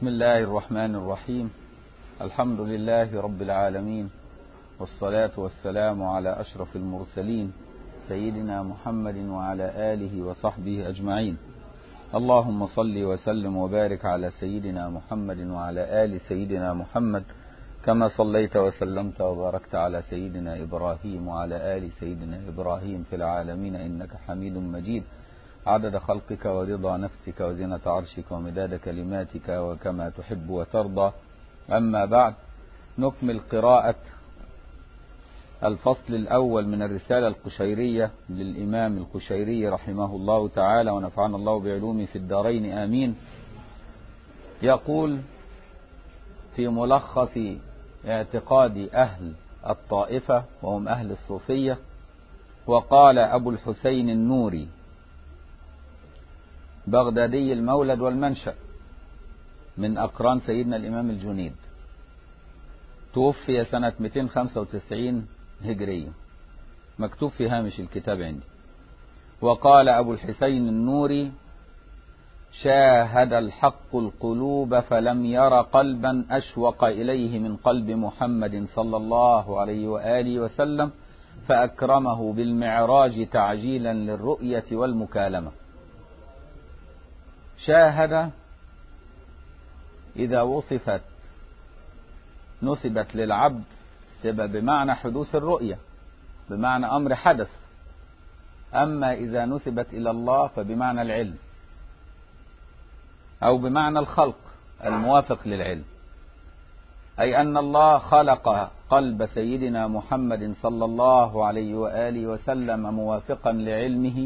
بسم الله الرحمن الرحيم الحمد لله رب العالمين والصلاة والسلام على أشرف المرسلين سيدنا محمد وعلى آله وصحبه أجمعين اللهم صل وسلم وبارك على سيدنا محمد وعلى آل سيدنا محمد كما صليت وسلمت وباركت على سيدنا إبراهيم وعلى آل سيدنا إبراهيم في العالمين إنك حميد مجيد عدد خلقك ورضا نفسك وزنة عرشك ومداد كلماتك وكما تحب وترضى أما بعد نكمل قراءة الفصل الأول من الرسالة القشيرية للإمام القشيري رحمه الله تعالى ونفعنا الله بعلومه في الدارين آمين يقول في ملخص اعتقاد أهل الطائفة وهم أهل الصوفية وقال أبو الحسين النوري بغدادي المولد والمنشأ من أقران سيدنا الإمام الجنيد توفي سنة 295 هجرية مكتوب في هامش الكتاب عندي وقال أبو الحسين النوري شاهد الحق القلوب فلم ير قلبا أشوق إليه من قلب محمد صلى الله عليه وآله وسلم فأكرمه بالمعراج تعجيلا للرؤية والمكالمة شاهد إذا وصفت نسبت للعبد تبقى بمعنى حدوث الرؤية بمعنى أمر حدث أما إذا نسبت إلى الله فبمعنى العلم أو بمعنى الخلق الموافق للعلم أي أن الله خلق قلب سيدنا محمد صلى الله عليه وآله وسلم موافقا لعلمه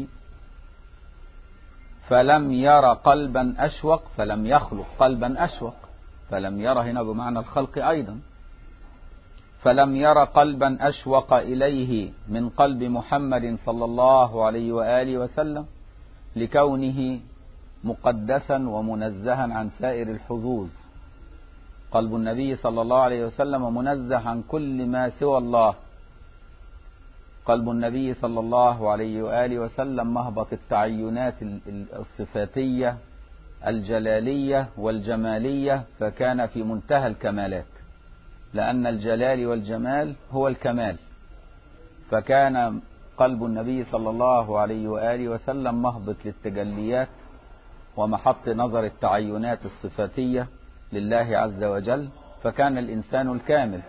فلم ير قلبا أشوق فلم يخلق قلبا أشوق فلم ير هنا بمعنى الخلق أيضا فلم ير قلبا أشوق إليه من قلب محمد صلى الله عليه وآله وسلم لكونه مقدسا ومنزها عن سائر الحظوظ قلب النبي صلى الله عليه وسلم منزه عن كل ما سوى الله قلب النبي صلى الله عليه وآله وسلم مهبط التعينات الصفاتية الجلالية والجمالية فكان في منتهى الكمالات لأن الجلال والجمال هو الكمال فكان قلب النبي صلى الله عليه وآله وسلم مهبط للتجليات ومحط نظر التعينات الصفاتية لله عز وجل فكان الإنسان الكامل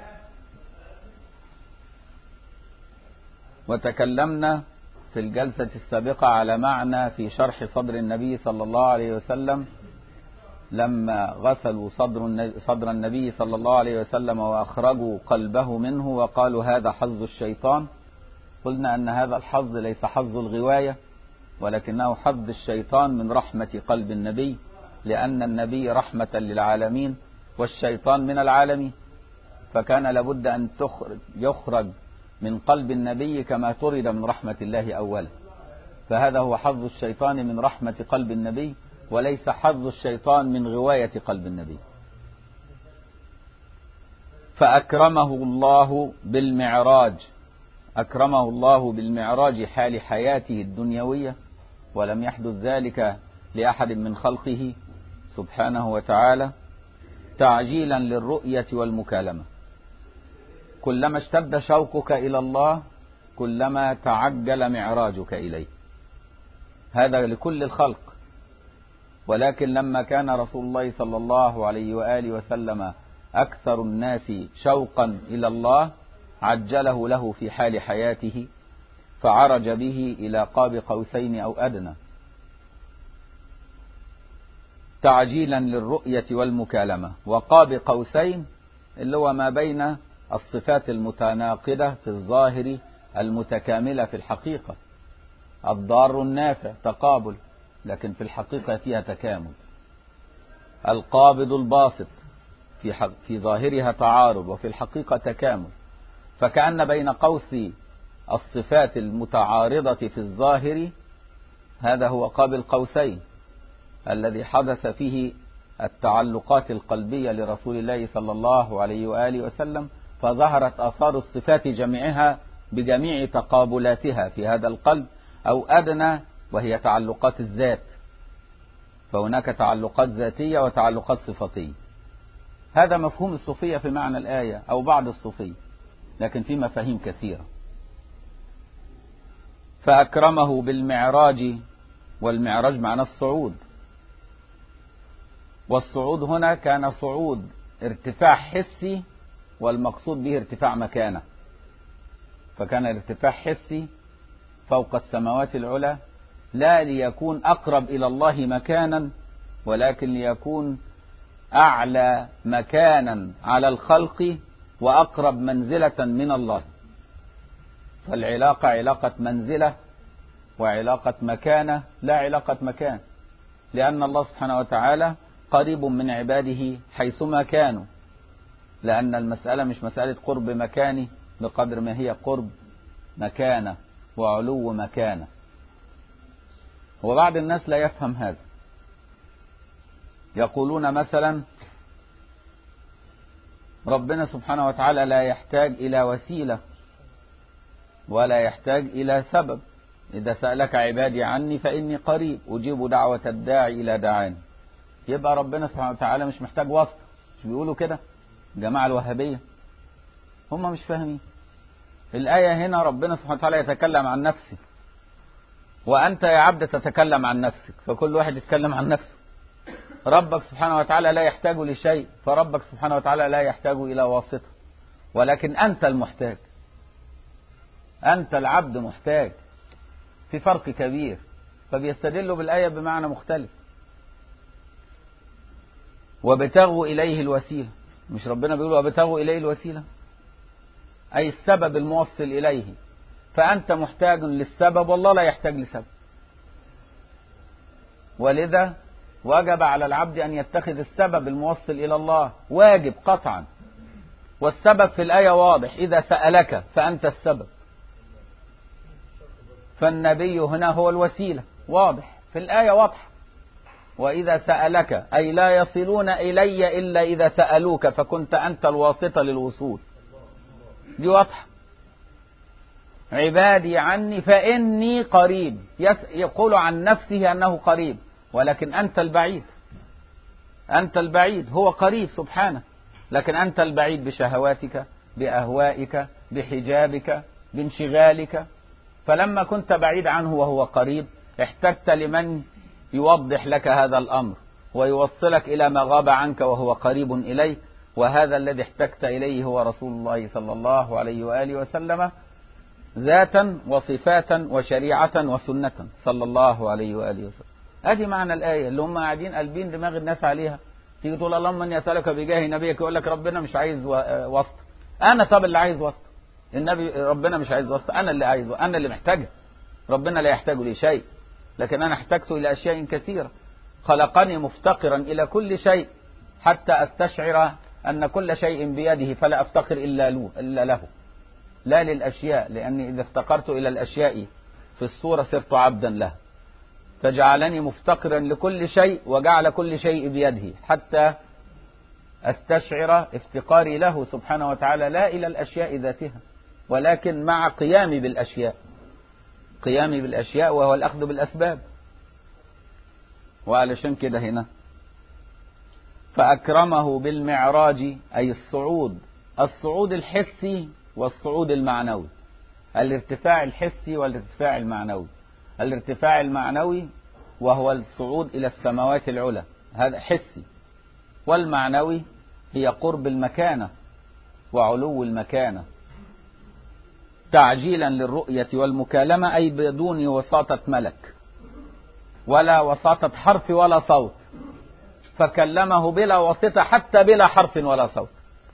وتكلمنا في الجلسة السابقة على معنى في شرح صدر النبي صلى الله عليه وسلم لما غسلوا صدر صدر النبي صلى الله عليه وسلم وأخرجوا قلبه منه وقالوا هذا حظ الشيطان قلنا أن هذا الحظ ليس حظ الغواية ولكنه حظ الشيطان من رحمة قلب النبي لأن النبي رحمة للعالمين والشيطان من العالمين فكان لابد أن يخرج من قلب النبي كما طرد من رحمة الله أولا فهذا هو حظ الشيطان من رحمة قلب النبي وليس حظ الشيطان من غواية قلب النبي فأكرمه الله بالمعراج أكرمه الله بالمعراج حال حياته الدنيوية ولم يحدث ذلك لأحد من خلقه سبحانه وتعالى تعجيلا للرؤية والمكالمة كلما اشتد شوقك إلى الله كلما تعجل معراجك إليه هذا لكل الخلق ولكن لما كان رسول الله صلى الله عليه وآله وسلم أكثر الناس شوقا إلى الله عجله له في حال حياته فعرج به إلى قاب قوسين أو أدنى تعجيلا للرؤية والمكالمة وقاب قوسين اللي هو ما بين الصفات المتناقضة في الظاهر المتكاملة في الحقيقة الضار النافع تقابل لكن في الحقيقة فيها تكامل القابض الباسط في, حق في ظاهرها تعارض وفي الحقيقة تكامل فكأن بين قوس الصفات المتعارضة في الظاهر هذا هو قاب القوسين الذي حدث فيه التعلقات القلبية لرسول الله صلى الله عليه وآله وسلم فظهرت آثار الصفات جميعها بجميع تقابلاتها في هذا القلب أو أدنى وهي تعلقات الذات فهناك تعلقات ذاتية وتعلقات صفاتية هذا مفهوم الصوفية في معنى الآية أو بعض الصوفية لكن في مفاهيم كثيرة فأكرمه بالمعراج والمعراج معنى الصعود والصعود هنا كان صعود ارتفاع حسي والمقصود به ارتفاع مكانه فكان الارتفاع حسي فوق السماوات العلى لا ليكون أقرب إلى الله مكانا ولكن ليكون أعلى مكانا على الخلق وأقرب منزلة من الله فالعلاقة علاقة منزلة وعلاقة مكانة لا علاقة مكان لأن الله سبحانه وتعالى قريب من عباده حيثما كانوا لأن المسألة مش مسألة قرب مكاني بقدر ما هي قرب مكانة وعلو مكانة وبعض الناس لا يفهم هذا يقولون مثلا ربنا سبحانه وتعالى لا يحتاج إلى وسيلة ولا يحتاج إلى سبب إذا سألك عبادي عني فإني قريب أجيب دعوة الداعي إلى دعاني يبقى ربنا سبحانه وتعالى مش محتاج واسطة مش بيقولوا كده جماعة الوهابية هم مش فاهمين الآية هنا ربنا سبحانه وتعالى يتكلم عن نفسه وأنت يا عبد تتكلم عن نفسك فكل واحد يتكلم عن نفسه ربك سبحانه وتعالى لا يحتاج لشيء فربك سبحانه وتعالى لا يحتاج إلى واسطة ولكن أنت المحتاج أنت العبد محتاج في فرق كبير فبيستدلوا بالآية بمعنى مختلف وابتغوا إليه الوسيلة مش ربنا بيقول وابتغوا إليه الوسيلة أي السبب الموصل إليه فأنت محتاج للسبب والله لا يحتاج لسبب ولذا وجب على العبد أن يتخذ السبب الموصل إلى الله واجب قطعا والسبب في الآية واضح إذا سألك فأنت السبب فالنبي هنا هو الوسيلة واضح في الآية واضحة وإذا سألك أي لا يصلون إلي إلا إذا سألوك فكنت أنت الواسطة للوصول دي واضحة عبادي عني فإني قريب يقول عن نفسه أنه قريب ولكن أنت البعيد أنت البعيد هو قريب سبحانه لكن أنت البعيد بشهواتك بأهوائك بحجابك بانشغالك فلما كنت بعيد عنه وهو قريب احتجت لمن يوضح لك هذا الأمر ويوصلك إلى ما غاب عنك وهو قريب إليك وهذا الذي احتجت إليه هو رسول الله صلى الله عليه وآله وسلم ذاتا وصفاتا وشريعة وسنة صلى الله عليه وآله وسلم ادي معنى الآية اللي هم قاعدين قلبين دماغ الناس عليها تيجي تقول اللهم اني اسالك بجاه نبيك يقول لك ربنا مش عايز واسطة انا طب اللي عايز واسطة النبي ربنا مش عايز واسطة انا اللي عايز انا اللي محتاجها ربنا لا يحتاج لي شيء لكن انا احتجت الى اشياء كثيرة خلقني مفتقرا الى كل شيء حتى استشعر ان كل شيء بيده فلا افتقر الا له الا له لا للاشياء لاني اذا افتقرت الى الاشياء في الصورة صرت عبدا لها فجعلني مفتقرا لكل شيء وجعل كل شيء بيده حتى استشعر افتقاري له سبحانه وتعالى لا الى الاشياء ذاتها ولكن مع قيامي بالاشياء قيامي بالاشياء وهو الاخذ بالاسباب وعلشان كده هنا فاكرمه بالمعراج اي الصعود الصعود الحسي والصعود المعنوي الارتفاع الحسي والارتفاع المعنوي الارتفاع المعنوي وهو الصعود إلى السماوات العلى هذا حسي والمعنوي هي قرب المكانة وعلو المكانة تعجيلا للرؤية والمكالمة أي بدون وساطة ملك ولا وساطة حرف ولا صوت فكلمه بلا واسطة حتى بلا حرف ولا صوت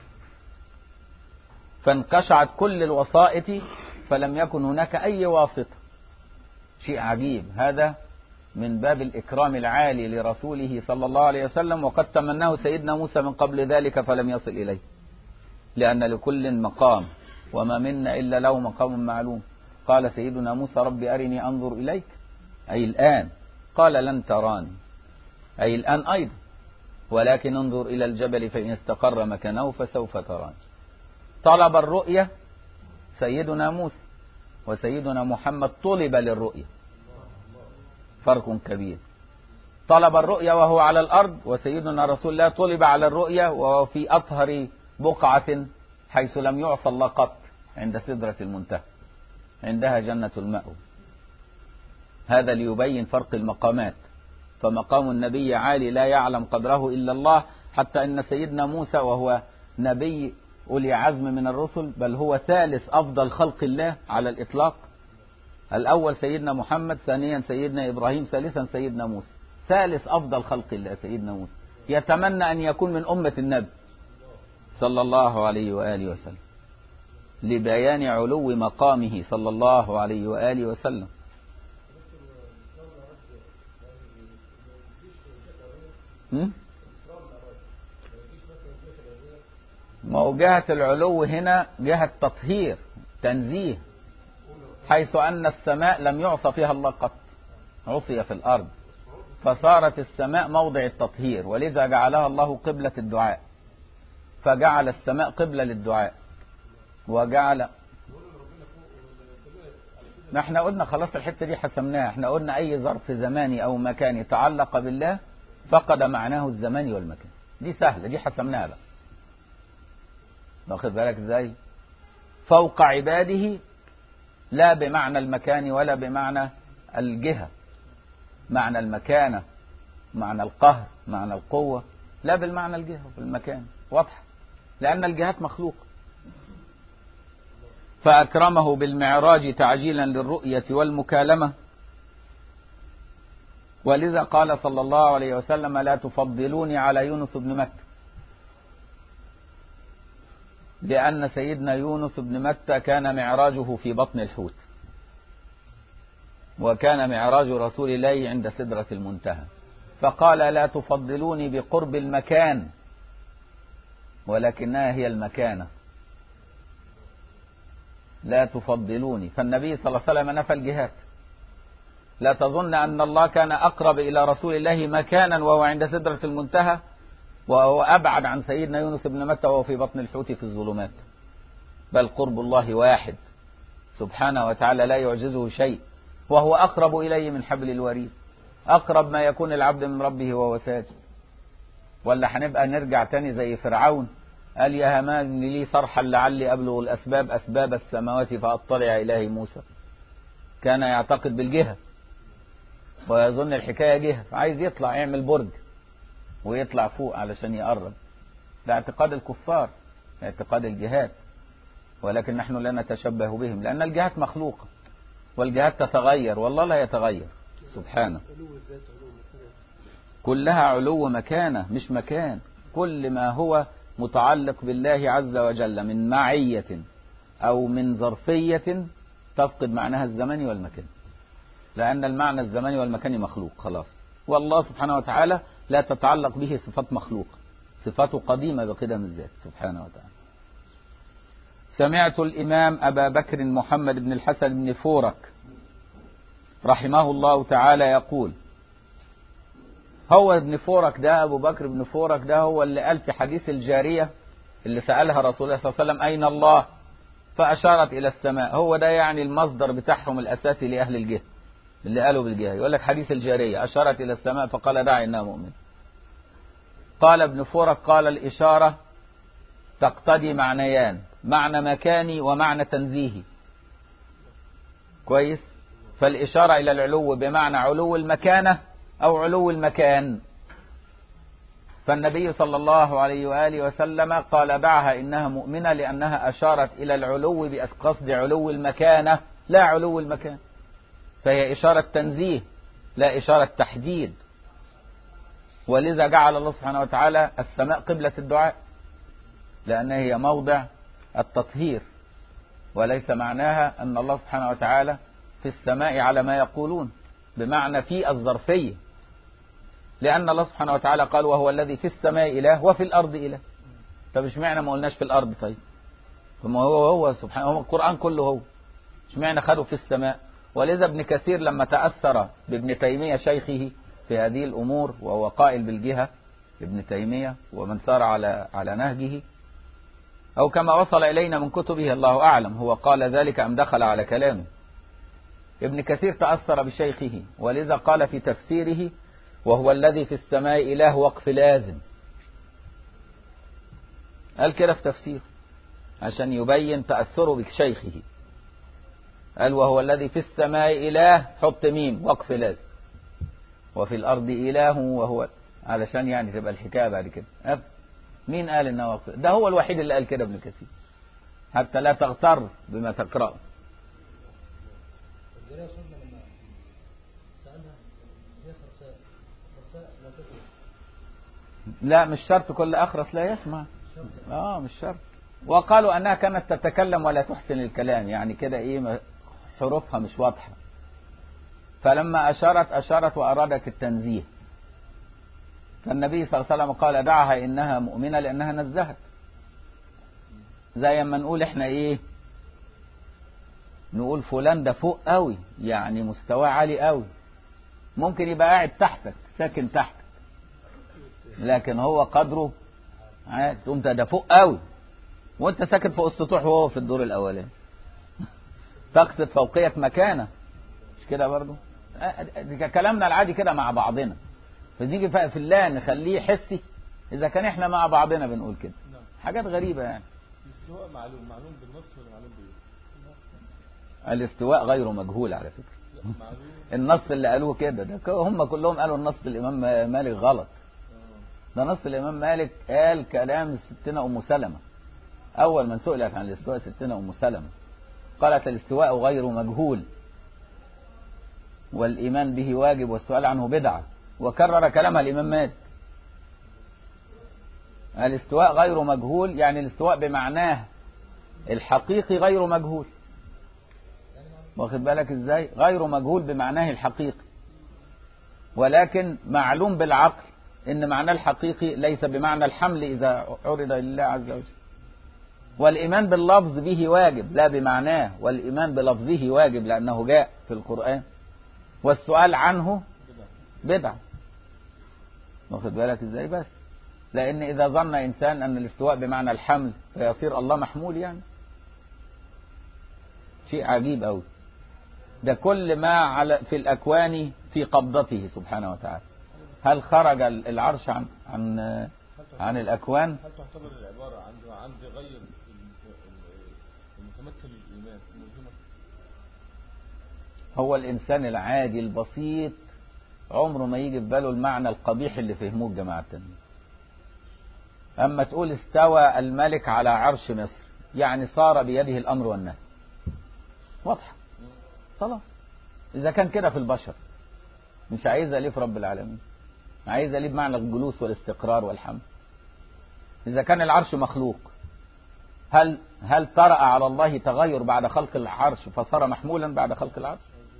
فانقشعت كل الوسائط فلم يكن هناك أي واسطة شيء عجيب هذا من باب الإكرام العالي لرسوله صلى الله عليه وسلم وقد تمناه سيدنا موسى من قبل ذلك فلم يصل إليه لأن لكل مقام وما منا إلا له مقام معلوم قال سيدنا موسى رب أرني أنظر إليك أي الآن قال لن تراني أي الآن أيضا ولكن انظر إلى الجبل فإن استقر مكانه فسوف تراني طلب الرؤية سيدنا موسى وسيدنا محمد طلب للرؤية فرق كبير طلب الرؤيا وهو على الأرض وسيدنا رسول الله طلب على الرؤيا وهو في أطهر بقعة حيث لم يعصى الله قط عند سدرة المنتهى عندها جنة المأوى هذا ليبين فرق المقامات فمقام النبي عالي لا يعلم قدره إلا الله حتى أن سيدنا موسى وهو نبي أولي عزم من الرسل بل هو ثالث أفضل خلق الله على الإطلاق الأول سيدنا محمد ثانيا سيدنا إبراهيم ثالثا سيدنا موسى ثالث أفضل خلق الله سيدنا موسى يتمنى أن يكون من أمة النبي صلى الله عليه وآله وسلم لبيان علو مقامه صلى الله عليه وآله وسلم ما هو جهة العلو هنا جهة تطهير تنزيه حيث أن السماء لم يعصى فيها الله قط عصي في الأرض فصارت السماء موضع التطهير ولذا جعلها الله قبلة الدعاء فجعل السماء قبلة للدعاء وجعل ما احنا قلنا خلاص الحتة دي حسمناها احنا قلنا اي ظرف زماني او مكاني تعلق بالله فقد معناه الزمان والمكان دي سهلة دي حسمناها بقى واخد بالك ازاي فوق عباده لا بمعنى المكان ولا بمعنى الجهة معنى المكانة معنى القهر معنى القوة لا بالمعنى الجهة والمكان واضح لأن الجهات مخلوقة فأكرمه بالمعراج تعجيلا للرؤية والمكالمة ولذا قال صلى الله عليه وسلم لا تفضلوني على يونس بن متى لأن سيدنا يونس بن متى كان معراجه في بطن الحوت وكان معراج رسول الله عند سدرة المنتهى فقال لا تفضلوني بقرب المكان ولكنها هي المكانة لا تفضلوني فالنبي صلى الله عليه وسلم نفى الجهات لا تظن أن الله كان أقرب إلى رسول الله مكانا وهو عند سدرة المنتهى وهو أبعد عن سيدنا يونس بن متى وهو في بطن الحوت في الظلمات بل قرب الله واحد سبحانه وتعالى لا يعجزه شيء وهو أقرب إليه من حبل الوريد أقرب ما يكون العبد من ربه وهو ساجد ولا هنبقى نرجع تاني زي فرعون قال يا هامان لي صرحا لعلي أبلغ الأسباب أسباب السماوات فأطلع إلهي موسى كان يعتقد بالجهة ويظن الحكاية جهة فعايز يطلع يعمل برج ويطلع فوق علشان يقرب ده اعتقاد الكفار اعتقاد الجهات ولكن نحن لا نتشبه بهم لأن الجهات مخلوقة والجهات تتغير والله لا يتغير سبحانه كلها علو مكانة مش مكان كل ما هو متعلق بالله عز وجل من معية أو من ظرفية تفقد معناها الزمن والمكان لأن المعنى الزمني والمكاني مخلوق خلاص والله سبحانه وتعالى لا تتعلق به صفات مخلوقة صفاته قديمة بقدم الذات سبحانه وتعالى سمعت الإمام أبا بكر محمد بن الحسن بن فورك رحمه الله تعالى يقول هو ابن فورك ده أبو بكر بن فورك ده هو اللي قال في حديث الجارية اللي سألها رسول الله صلى الله عليه وسلم أين الله فأشارت إلى السماء هو ده يعني المصدر بتاعهم الأساسي لأهل الجهة اللي قالوا بالجهة يقول لك حديث الجارية أشارت إلى السماء فقال دعي إنها مؤمن قال ابن فورك قال الإشارة تقتضي معنيان معنى مكاني ومعنى تنزيهي كويس فالإشارة إلى العلو بمعنى علو المكانة أو علو المكان فالنبي صلى الله عليه وآله وسلم قال دعها إنها مؤمنة لأنها أشارت إلى العلو بقصد علو المكانة لا علو المكان فهي إشارة تنزيه لا إشارة تحديد ولذا جعل الله سبحانه وتعالى السماء قبلة الدعاء لأنها هي موضع التطهير وليس معناها أن الله سبحانه وتعالى في السماء على ما يقولون بمعنى في الظرفية لأن الله سبحانه وتعالى قال وهو الذي في السماء إله وفي الأرض إله طب اشمعنى ما قلناش في الأرض طيب فما هو هو سبحانه هو القرآن كله هو اشمعنى خده في السماء ولذا ابن كثير لما تأثر بابن تيمية شيخه في هذه الأمور وهو قائل بالجهة ابن تيمية ومن سار على على نهجه أو كما وصل إلينا من كتبه الله أعلم هو قال ذلك أم دخل على كلامه ابن كثير تأثر بشيخه ولذا قال في تفسيره وهو الذي في السماء إله وقف لازم قال كده في تفسير عشان يبين تأثره بشيخه قال وهو الذي في السماء إله حط ميم وقف لازم وفي الأرض إله وهو علشان يعني تبقى الحكاية بعد كده أب. مين قال إنه وقف ده هو الوحيد اللي قال كده ابن كثير حتى لا تغتر بما تقرأه الجريء صلنا لما سألها هي خرساء خرساء لا تدري لا مش شرط كل أخرس لا يسمع اه مش شرط وقالوا انها كانت تتكلم ولا تحسن الكلام يعني كده ايه ما- حروفها مش واضحه فلما اشارت اشارت وارادت التنزيه فالنبي صلى الله عليه وسلم قال دعها انها مؤمنه لانها نزهت زي ما نقول احنا ايه نقول فلان ده فوق قوي يعني مستواه عالي قوي ممكن يبقى قاعد تحتك ساكن تحتك لكن هو قدره عادي تقوم ده ده فوق قوي وانت ساكن فوق السطوح وهو في الدور الاولاني تقصد فوقية مكانة مش كده برضو آه، ده كلامنا العادي كده مع بعضنا فنيجي في في الله نخليه حسي اذا كان احنا مع بعضنا بنقول كده نعم حاجات غريبة يعني الاستواء معلوم معلوم بالنص ولا معلوم بايه؟ الاستواء غير مجهول على فكرة لا معلوم النص اللي قالوه كده ده ك- هم كلهم قالوا النص الامام مالك غلط آه. ده نص الامام مالك قال كلام ستنا ام سلمة اول من سئلت عن الاستواء ستنا ام سلمة قالت الاستواء غير مجهول والايمان به واجب والسؤال عنه بدعة وكرر كلامها الامام مالك الاستواء غير مجهول يعني الاستواء بمعناه الحقيقي غير مجهول واخد بالك ازاي غير مجهول بمعناه الحقيقي ولكن معلوم بالعقل ان معناه الحقيقي ليس بمعنى الحمل اذا عرض لله عز وجل والايمان باللفظ به واجب لا بمعناه والايمان بلفظه واجب لانه جاء في القران والسؤال عنه بدعة بدعه واخد بالك ازاي بس لان اذا ظن انسان ان الاستواء بمعنى الحمل فيصير الله محمول يعني شيء عجيب قوي ده كل ما على في الاكوان في قبضته سبحانه وتعالى هل خرج العرش عن عن هل تعتبر- عن الاكوان هل تعتبر العبارة عند عند غير ال- ال- المتمكن الإيمان ملزمة؟ هو الانسان العادي البسيط عمره ما يجي في باله المعنى القبيح اللي فهموه الجماعه التانيين اما تقول استوى الملك على عرش مصر يعني صار بيده الامر والنهي واضحه خلاص اذا كان كده في البشر مش عايزها ليه في رب العالمين عايزها ليه بمعنى الجلوس والاستقرار والحمد اذا كان العرش مخلوق هل هل طرأ على الله تغير بعد خلق العرش فصار محمولا بعد خلق العرش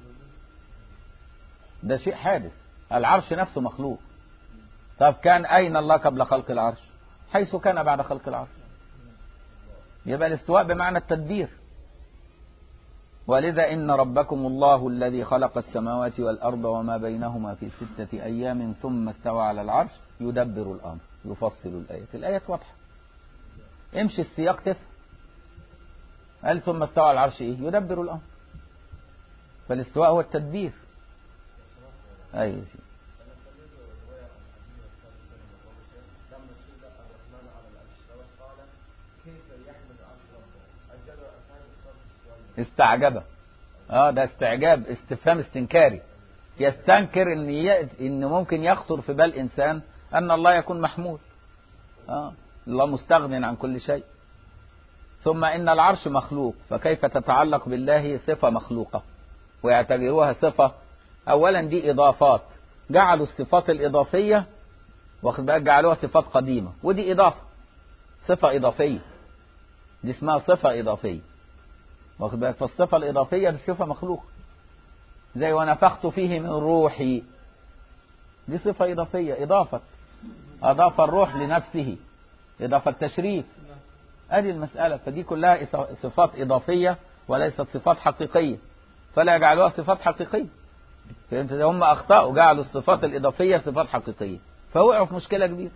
ده شيء حادث العرش نفسه مخلوق طب كان أين الله قبل خلق العرش حيث كان بعد خلق العرش يبقى الاستواء بمعنى التدبير ولذا إن ربكم الله الذي خلق السماوات والأرض وما بينهما في ستة أيام ثم استوى على العرش يدبر الأمر يفصل الآيات الآيات واضحة امشي السياق تفهم قال ثم استوى على العرش إيه يدبر الأمر فالاستواء هو التدبير أيوة يا سيدي. استعجب اه ده استعجاب استفهام استنكاري يستنكر ان ي... ان ممكن يخطر في بال انسان ان الله يكون محمول اه الله مستغن عن كل شيء ثم ان العرش مخلوق فكيف تتعلق بالله صفه مخلوقه ويعتبروها صفه اولا دي اضافات جعلوا الصفات الاضافيه واخد بالك جعلوها صفات قديمه ودي اضافه صفه اضافيه دي اسمها صفه اضافيه واخد بالك فالصفه الاضافيه دي صفه مخلوقه زي ونفخت فيه من روحي دي صفه اضافيه اضافه اضاف الروح لنفسه اضافه تشريف ادي المساله فدي كلها صفات اضافيه وليست صفات حقيقيه فلا يجعلوها صفات حقيقيه فهمت ده هم اخطاوا جعلوا الصفات الاضافيه صفات حقيقيه فوقعوا في مشكله كبيره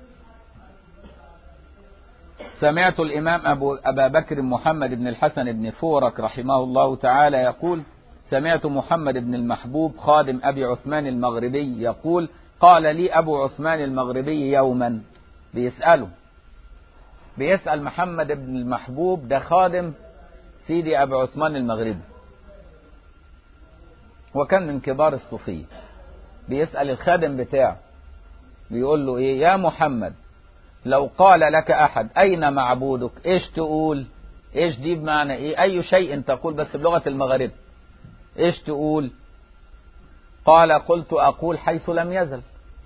سمعت الإمام أبو أبا بكر محمد بن الحسن بن فورك رحمه الله تعالى يقول سمعت محمد بن المحبوب خادم أبي عثمان المغربي يقول قال لي أبو عثمان المغربي يوما بيسأله بيسأل محمد بن المحبوب ده خادم سيدي أبو عثمان المغربي وكان من كبار الصوفية بيسأل الخادم بتاعه بيقول له ايه يا محمد لو قال لك احد اين معبودك ايش تقول ايش دي بمعنى ايه اي شيء تقول بس بلغة المغرب ايش تقول قال قلت اقول حيث لم يزل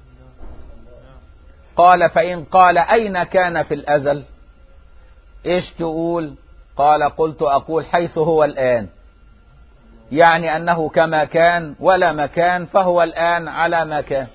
قال فان قال اين كان في الازل ايش تقول قال قلت اقول حيث هو الان يعني انه كما كان ولا مكان فهو الان على ما كان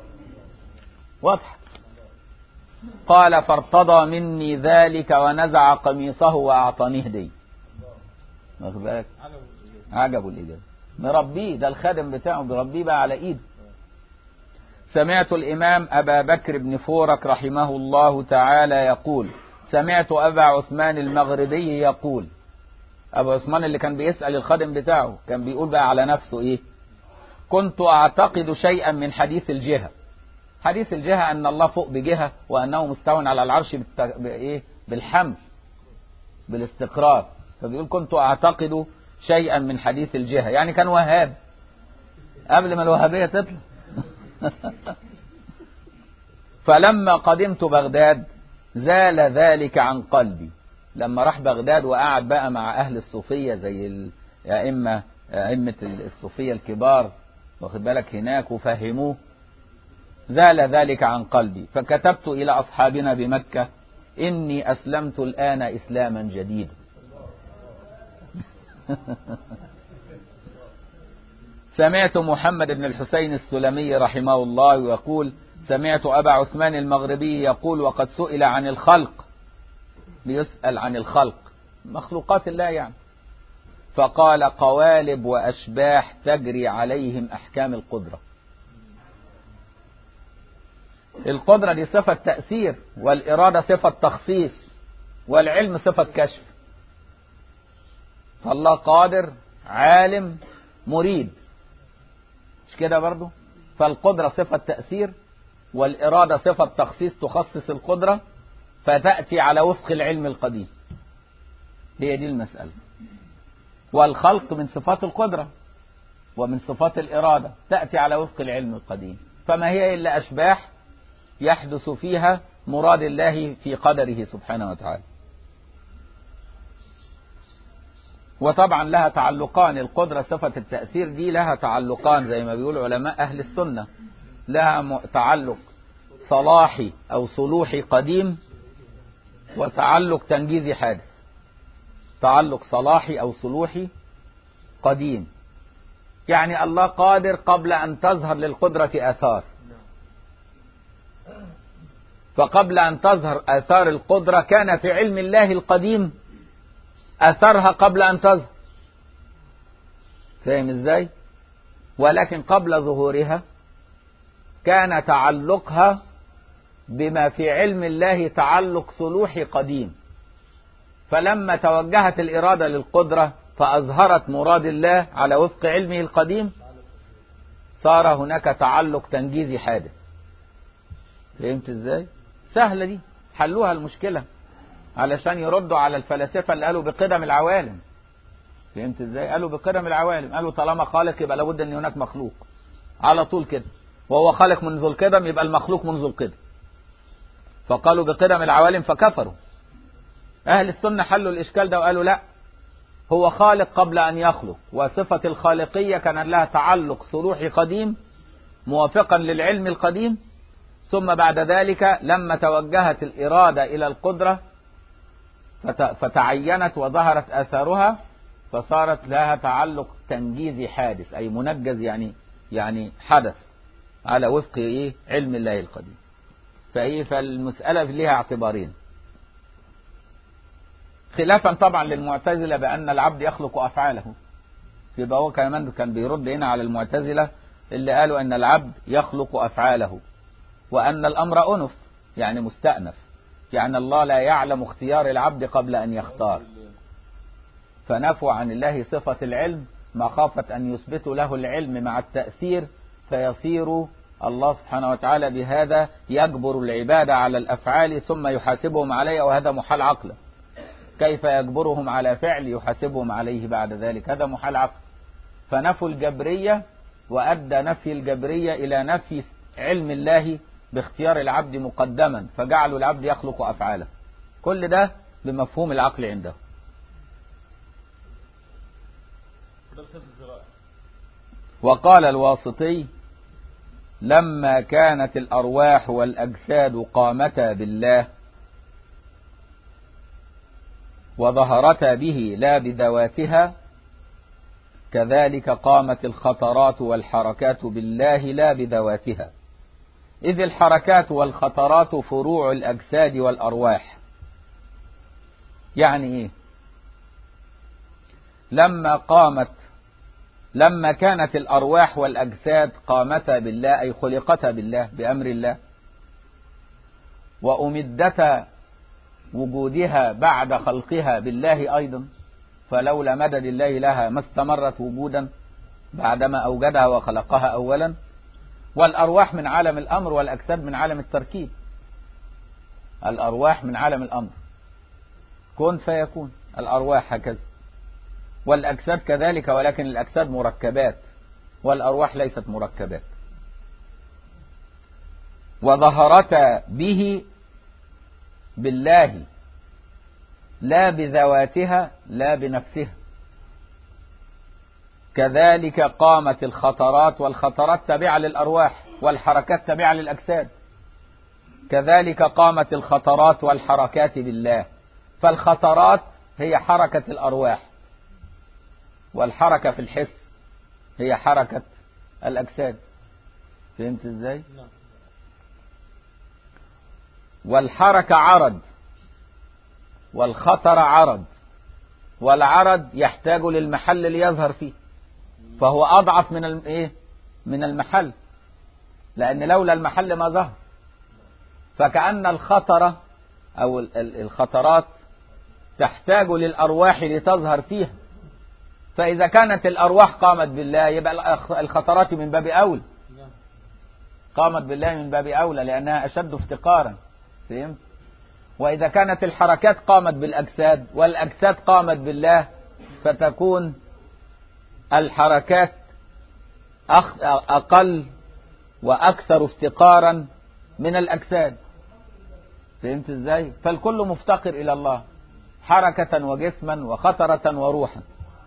واضح قال فارتضى مني ذلك ونزع قميصه واعطاني هديه واخد بالك عجبه الاجابه مربيه ده الخادم بتاعه بيربيه بقى على ايده سمعت الامام ابا بكر بن فورك رحمه الله تعالى يقول سمعت ابا عثمان المغربي يقول ابو عثمان اللي كان بيسال الخادم بتاعه كان بيقول بقى على نفسه ايه كنت اعتقد شيئا من حديث الجهه حديث الجهة أن الله فوق بجهة وأنه مستوى على العرش بالت... بإيه؟ بالحمل بالاستقرار فبيقول كنت أعتقد شيئا من حديث الجهة يعني كان وهاب قبل ما الوهابية تطلع فلما قدمت بغداد زال ذلك عن قلبي لما راح بغداد وقعد بقى مع أهل الصوفية زي الأئمة أئمة الصوفية الكبار واخد بالك هناك وفهموه زال ذلك عن قلبي فكتبت إلى أصحابنا بمكة إني أسلمت الآن إسلاما جديدا سمعت محمد بن الحسين السلمي رحمه الله يقول سمعت أبا عثمان المغربي يقول وقد سئل عن الخلق بيسأل عن الخلق مخلوقات الله يعني فقال قوالب وأشباح تجري عليهم أحكام القدرة القدرة دي صفة تأثير والإرادة صفة تخصيص والعلم صفة كشف فالله قادر عالم مريد مش كده برضو فالقدرة صفة تأثير والإرادة صفة تخصيص تخصص القدرة فتأتي على وفق العلم القديم هي دي المسألة والخلق من صفات القدرة ومن صفات الإرادة تأتي على وفق العلم القديم فما هي إلا أشباح يحدث فيها مراد الله في قدره سبحانه وتعالى وطبعا لها تعلقان القدرة صفة التأثير دي لها تعلقان زي ما بيقول علماء أهل السنة لها تعلق صلاحي أو صلوحي قديم وتعلق تنجيزي حادث تعلق صلاحي أو صلوحي قديم يعني الله قادر قبل أن تظهر للقدرة آثار فقبل أن تظهر آثار القدرة كان في علم الله القديم أثرها قبل أن تظهر فاهم إزاي ولكن قبل ظهورها كان تعلقها بما في علم الله تعلق صلوحي قديم فلما توجهت الإرادة للقدرة فأظهرت مراد الله على وفق علمه القديم صار هناك تعلق تنجيزي حادث فهمت ازاي سهلة دي حلوها المشكلة علشان يردوا على الفلاسفة اللي قالوا بقدم العوالم فهمت ازاي قالوا بقدم العوالم قالوا طالما خالق يبقى لابد ان هناك مخلوق على طول كده وهو خالق منذ القدم يبقى المخلوق منذ القدم فقالوا بقدم العوالم فكفروا اهل السنة حلوا الاشكال ده وقالوا لا هو خالق قبل ان يخلق وصفة الخالقية كان لها تعلق صلوحي قديم موافقا للعلم القديم ثم بعد ذلك لما توجهت الإرادة إلى القدرة فتعينت وظهرت آثارها فصارت لها تعلق تنجيزي حادث أي منجز يعني يعني حدث على وفق إيه علم الله القديم فإيه فالمسألة لها اعتبارين خلافا طبعا للمعتزلة بأن العبد يخلق أفعاله يبقى هو كمان كان بيرد هنا على المعتزلة اللي قالوا أن العبد يخلق أفعاله وأن الأمر أنف يعني مستأنف يعني الله لا يعلم اختيار العبد قبل أن يختار فنفوا عن الله صفة العلم مخافة أن يثبتوا له العلم مع التأثير فيصير الله سبحانه وتعالى بهذا يجبر العباد على الأفعال ثم يحاسبهم عليها وهذا محال عقلا كيف يجبرهم على فعل يحاسبهم عليه بعد ذلك هذا محال عقل فنفوا الجبرية وأدى نفي الجبرية إلى نفي علم الله باختيار العبد مقدما فجعلوا العبد يخلق أفعاله كل ده بمفهوم العقل عنده ده بسبب الزراعة وقال الواسطي لما كانت الأرواح والأجساد قامتا بالله وظهرتا به لا بذواتها كذلك قامت الخطرات والحركات بالله لا بذواتها إذ الحركات والخطرات فروع الأجساد والأرواح يعني إيه لما قامت لما كانت الأرواح والأجساد قامتا بالله أي خلقتا بالله بأمر الله وأمدتا وجودها بعد خلقها بالله أيضا فلولا مدد الله لها ما استمرت وجودا بعدما أوجدها وخلقها أولا والأرواح من عالم الأمر والأجساد من عالم التركيب الأرواح من عالم الأمر كن فيكون الأرواح هكذا والأجساد كذلك ولكن الأجساد مركبات والأرواح ليست مركبات وظهرتا به بالله لا بذواتها لا بنفسها كذلك قامت الخطرات والخطرات تابعة للأرواح والحركات تابعة للأجساد كذلك قامت الخطرات والحركات بالله فالخطرات هي حركة الأرواح والحركة في الحس هي حركة الأجساد فهمت ازاي نعم والحركة عرض والخطر عرض والعرض يحتاج للمحل ليظهر فيه فهو أضعف من الم- إيه؟ من المحل لأن لولا المحل ما ظهر فكأن الخطر أو ال- ال- الخطرات تحتاج للأرواح لتظهر فيها فإذا كانت الأرواح قامت بالله يبقى الأخ- الخطرات من باب أولى نعم قامت بالله من باب أولى لأنها أشد افتقارا فهمت وإذا كانت الحركات قامت بالأجساد والأجساد قامت بالله فتكون الحركات أخ- أقل وأكثر افتقارا من الأجساد فهمت ازاي فالكل مفتقر إلى الله حركة وجسما وخطرة وروحا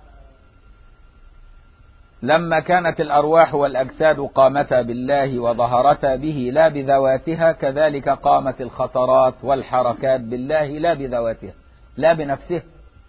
لما كانت الأرواح والأجساد قامتا بالله وظهرتا به لا بذواتها كذلك قامت الخطرات والحركات بالله لا بذواتها لا بنفسها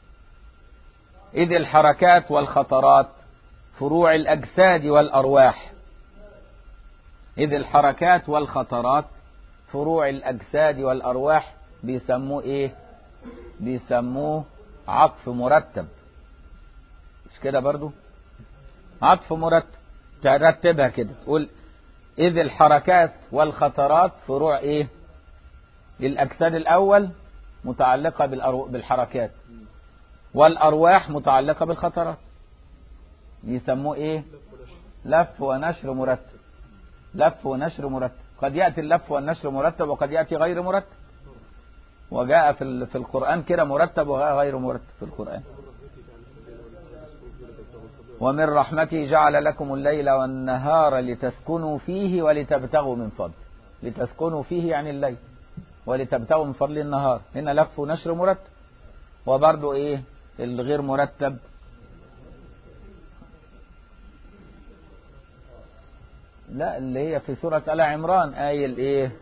إذ الحركات والخطرات فروع الأجساد والأرواح إذ الحركات والخطرات فروع الأجساد والأرواح بيسموه إيه بيسموه عطف مرتب مش كده برضو عطف مرتب ترتبها كده تقول إذ الحركات والخطرات فروع إيه الأجساد الأول متعلقة بالأرو... بالحركات والأرواح متعلقة بالخطرات يسموه إيه لف ونشر مرتب لف ونشر مرتب قد يأتي اللف والنشر مرتب وقد يأتي غير مرتب وجاء في ال- في القرآن كده مرتب وغير مرتب في القرآن ومن رحمته جعل لكم الليل والنهار لتسكنوا فيه ولتبتغوا من فضل لتسكنوا فيه يعني الليل ولتبتغوا من فضل النهار هنا لف ونشر مرتب وبرضو ايه الغير مرتب لا اللي هي في سورة آل عمران آية الايه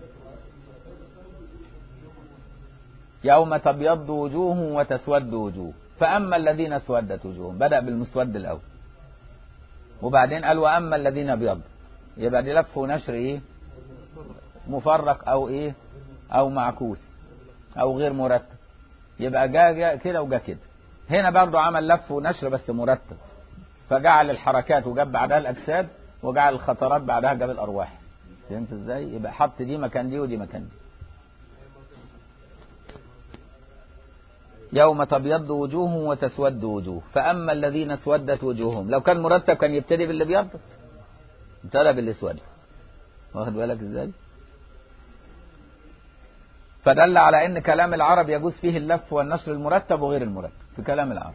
يوم تبيض وجوه وتسود وجوه فأما الذين اسودت وجوههم بدأ بالمسود الأول وبعدين قال وأما الذين ابيض يبقى دي لف ونشر إيه مفرق أو إيه أو معكوس أو غير مرتب يبقى جاء جاء كده وجا كده هنا برضو عمل لف ونشر بس مرتب فجعل الحركات وجاب بعدها الأجساد وجعل الخطرات بعدها جاب الأرواح فهمت ازاي يبقى حط دي مكان دي ودي مكان دي يوم تبيض وجوه وتسود وجوه فأما الذين اسودت وجوههم لو كان مرتب كان يبتدي باللي بيض ابتدى باللي اسود واخد بالك ازاي فدل على ان كلام العرب يجوز فيه اللف والنشر المرتب وغير المرتب في كلام العرب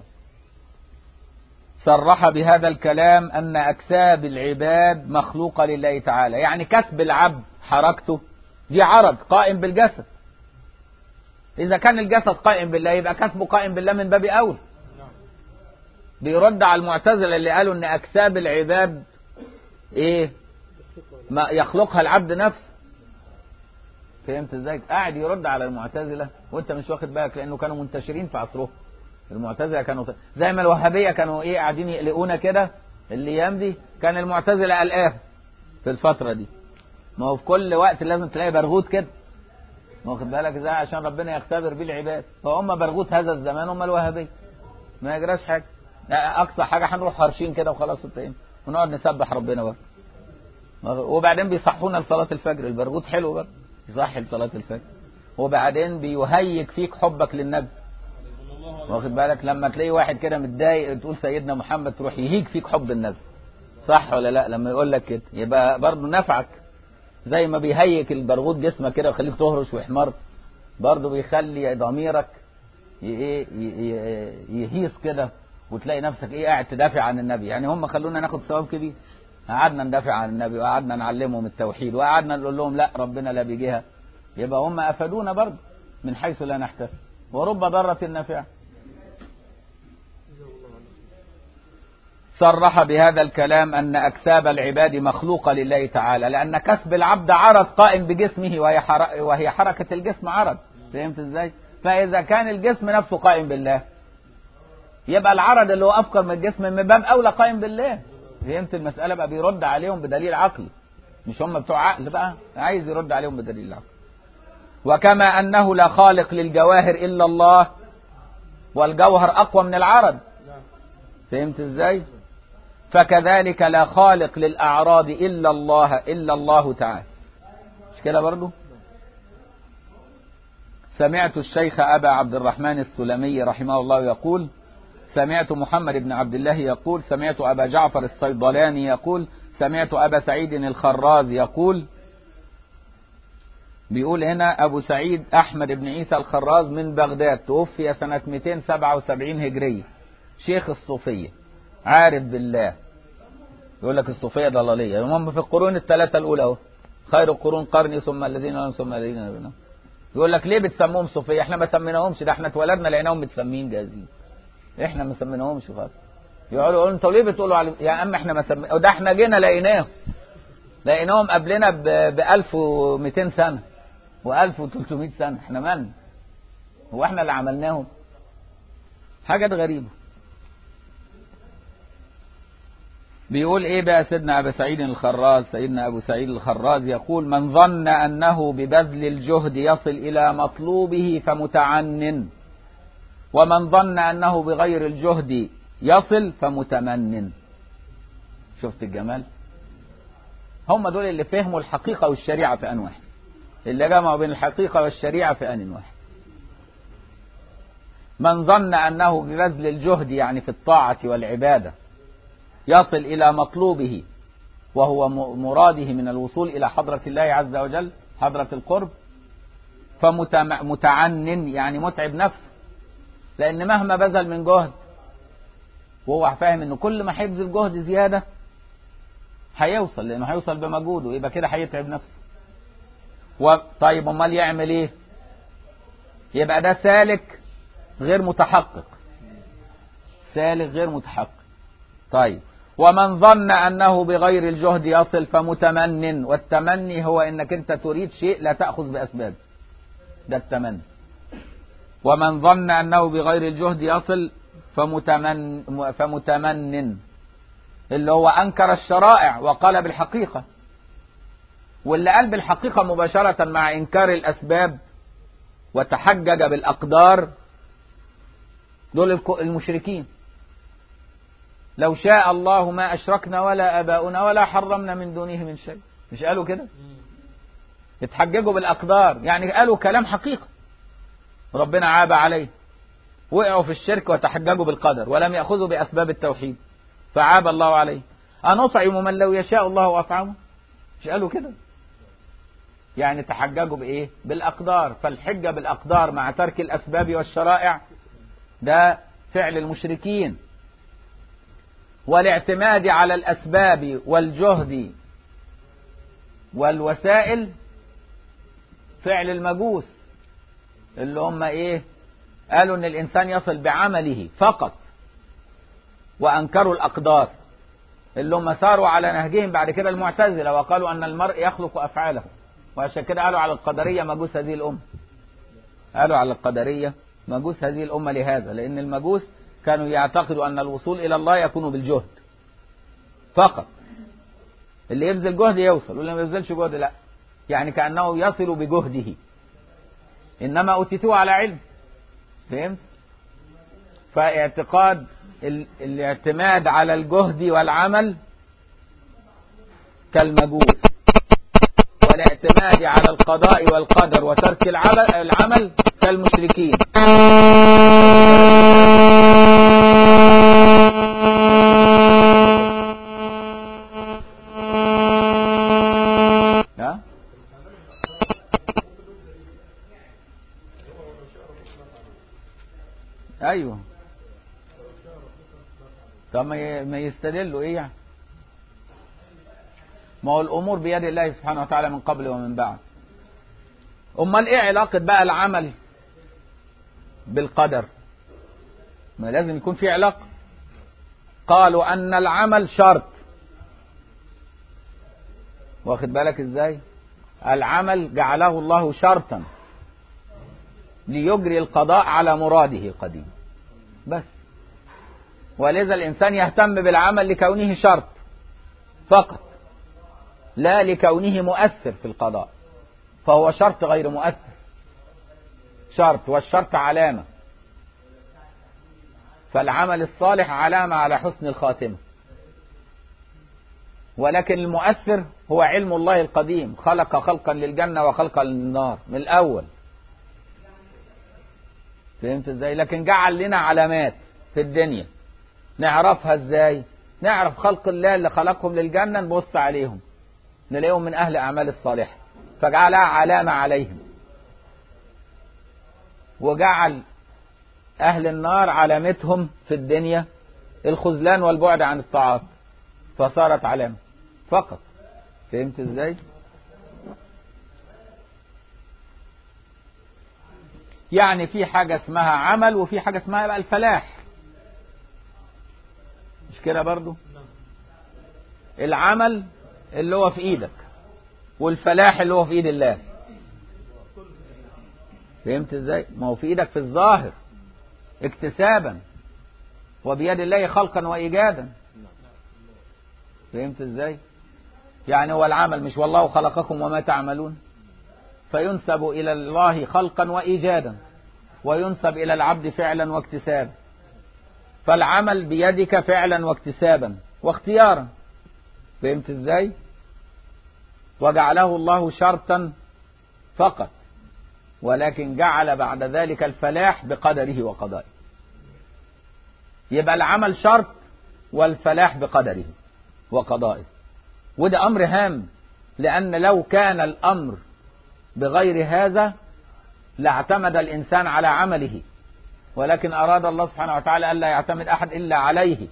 صرح بهذا الكلام ان اكساب العباد مخلوقه لله تعالى يعني كسب العبد حركته دي عرض قائم بالجسد اذا كان الجسد قائم بالله يبقى كسبه قائم بالله من باب اولى بيرد على المعتزله اللي قالوا ان اكساب العباد ايه ما يخلقها العبد نفسه فهمت ازاي قاعد يرد على المعتزله وانت مش واخد بالك لانه كانوا منتشرين في عصرهم المعتزله كانوا زي ما الوهابيه كانوا ايه قاعدين يقلقونا كده الايام دي كان المعتزله قلقاه في الفتره دي ما هو في كل وقت لازم تلاقي برغوت كده واخد بالك ازاي عشان ربنا يختبر بيه العباد فهم برغوت هذا الزمان هم الوهابيه ما يجراش حاجه اقصى حاجه هنروح هرشين كده وخلاص انتهينا ونقعد نسبح ربنا بقى وبعدين بيصحونا لصلاه الفجر البرغوت حلو بقى يصحي لصلاه الفجر وبعدين بيهيج فيك حبك للنبي واخد بالك لما تلاقي واحد كده متضايق تقول سيدنا محمد تروح يهيج فيك حب النبي صح ولا لا لما يقول لك كده يبقى برضه نفعك زي ما بيهيج البرغوث جسمك كده ويخليك تهرش ويحمر برضه بيخلي ضميرك ايه يهيص كده وتلاقي نفسك ايه قاعد تدافع عن النبي يعني هم خلونا ناخد ثواب كبير قعدنا ندافع عن النبي وقعدنا نعلمهم التوحيد وقعدنا نقول لهم لا ربنا لا بيجيها يبقى هم افادونا برضه من حيث لا نحتسب ورب ضارة نافعة صرح بهذا الكلام أن أكساب العباد مخلوقة لله تعالى لأن كسب العبد عرض قائم بجسمه وهي, حر... وهي حركة الجسم عرض فهمت ازاي فإذا كان الجسم نفسه قائم بالله يبقى العرض اللي هو أفقر من الجسم من باب أولى قائم بالله فهمت المسألة بقى بيرد عليهم بدليل عقلي مش هم بتوع عقل بقى عايز يرد عليهم بدليل عقلي وكما أنه لا خالق للجواهر إلا الله والجوهر أقوى من العرض فهمت ازاي فكذلك لا خالق للأعراض إلا الله إلا الله تعالى مش كده برضو سمعت الشيخ أبا عبد الرحمن السلمي رحمه الله يقول سمعت محمد بن عبد الله يقول سمعت أبا جعفر الصيدلاني يقول سمعت أبا سعيد الخراز يقول بيقول هنا أبو سعيد أحمد بن عيسى الخراز من بغداد توفي سنة 277 هجرية شيخ الصوفية عارف بالله يقول لك الصوفية ضلالية هم في القرون الثلاثة الأولى اهو خير القرون قرني ثم الذين لهم ثم الذين يلونهم يقول لك ليه بتسموهم صوفية احنا ما سميناهمش ده احنا اتولدنا لقيناهم متسمين جاهزين احنا ما سميناهمش خالص يقعدوا يقولوا انتوا ليه بتقولوا على يا عم احنا ما سمينا ده احنا جينا لقيناهم لقيناهم قبلنا ب 1200 سنة و1300 سنة احنا من هو احنا اللي عملناهم حاجات غريبة بيقول ايه بقى سيدنا ابو سعيد الخراز سيدنا ابو سعيد الخراز يقول من ظن انه ببذل الجهد يصل الى مطلوبه فمتعنن ومن ظن انه بغير الجهد يصل فمتمنن شفت الجمال هم دول اللي فهموا الحقيقة والشريعة في ان واحد اللي جمعوا بين الحقيقة والشريعة في ان واحد من ظن انه ببذل الجهد يعني في الطاعة والعبادة يصل إلى مطلوبه وهو مراده من الوصول إلى حضرة الله عز وجل حضرة القرب فمتعنن يعني متعب نفسه لأن مهما بذل من جهد وهو فاهم إنه كل ما هيبذل جهد زيادة هيوصل لأنه هيوصل بمجهوده يبقى كده هيتعب نفسه طيب أمال يعمل إيه؟ يبقى ده سالك غير متحقق سالك غير متحقق طيب ومن ظن أنه بغير الجهد يصل فمتمن والتمني هو أنك أنت تريد شيء لا تأخذ بأسباب ده التمني ومن ظن أنه بغير الجهد يصل فمتمن فمتمن اللي هو أنكر الشرائع وقال بالحقيقة واللي قال بالحقيقة مباشرة مع إنكار الأسباب وتحجج بالأقدار دول المشركين لو شاء الله ما أشركنا ولا أباؤنا ولا حرمنا من دونه من شيء مش قالوا كده اتحججوا بالأقدار يعني قالوا كلام حقيقة ربنا عاب عليه وقعوا في الشرك وتحججوا بالقدر ولم يأخذوا بأسباب التوحيد فعاب الله عليه أنطعم من لو يشاء الله أطعمه مش قالوا كده يعني تحججوا بإيه بالأقدار فالحجة بالأقدار مع ترك الأسباب والشرائع ده فعل المشركين والاعتماد على الأسباب والجهد والوسائل فعل المجوس اللي هم ايه قالوا ان الانسان يصل بعمله فقط وانكروا الاقدار اللي هم ساروا على نهجهم بعد كده المعتزله وقالوا ان المرء يخلق افعاله وعشان كده قالوا على القدريه مجوس هذه الامه قالوا على القدريه مجوس هذه الامه لهذا لان المجوس كانوا يعتقدوا ان الوصول الى الله يكون بالجهد فقط اللي يبذل جهد يوصل واللي ما يبذلش جهد لا يعني كانه يصل بجهده انما اوتيتوه على علم فهمت فاعتقاد ال... الاعتماد على الجهد والعمل كالمجوس والاعتماد على القضاء والقدر وترك العمل, العمل كالمشركين ها ايوه طب ما ي- ما يستدلوا ايه يعني ما هو الامور بيد الله سبحانه وتعالى من قبل ومن بعد امال ايه علاقه بقى العمل بالقدر ما لازم يكون في علاقه قالوا ان العمل شرط واخد بالك ازاي العمل جعله الله شرطا ليجري القضاء على مراده قديم بس ولذا الإنسان يهتم بالعمل لكونه شرط فقط لا لكونه مؤثر في القضاء فهو شرط غير مؤثر شرط والشرط علامة فالعمل الصالح علامة على حسن الخاتمة ولكن المؤثر هو علم الله القديم خلق خلقا للجنة وخلقا للنار من الأول فهمت ازاي لكن جعل لنا علامات في الدنيا نعرفها ازاي نعرف خلق الله اللي خلقهم للجنة نبص عليهم نلاقيهم من أهل أعمال الصالحة فجعلها علامة عليهم وجعل أهل النار علامتهم في الدنيا الخذلان والبعد عن الطاعات فصارت علامة فقط فهمت ازاي يعني في حاجة اسمها عمل وفي حاجة اسمها بقى الفلاح مش كده برضو العمل اللي هو في ايدك والفلاح اللي هو في ايد الله فهمت ازاي ما هو في ايدك في الظاهر اكتسابا وبيد الله خلقا وايجادا فهمت ازاي يعني هو العمل مش والله خلقكم وما تعملون فينسب الى الله خلقا وايجادا وينسب الى العبد فعلا واكتسابا فالعمل بيدك فعلا واكتسابا واختيارا فهمت ازاي وجعله الله شرطا فقط ولكن جعل بعد ذلك الفلاح بقدره وقضائه يبقى العمل شرط والفلاح بقدره وقضائه وده امر هام لان لو كان الامر بغير هذا لاعتمد الانسان على عمله ولكن اراد الله سبحانه وتعالى الا يعتمد احد الا عليه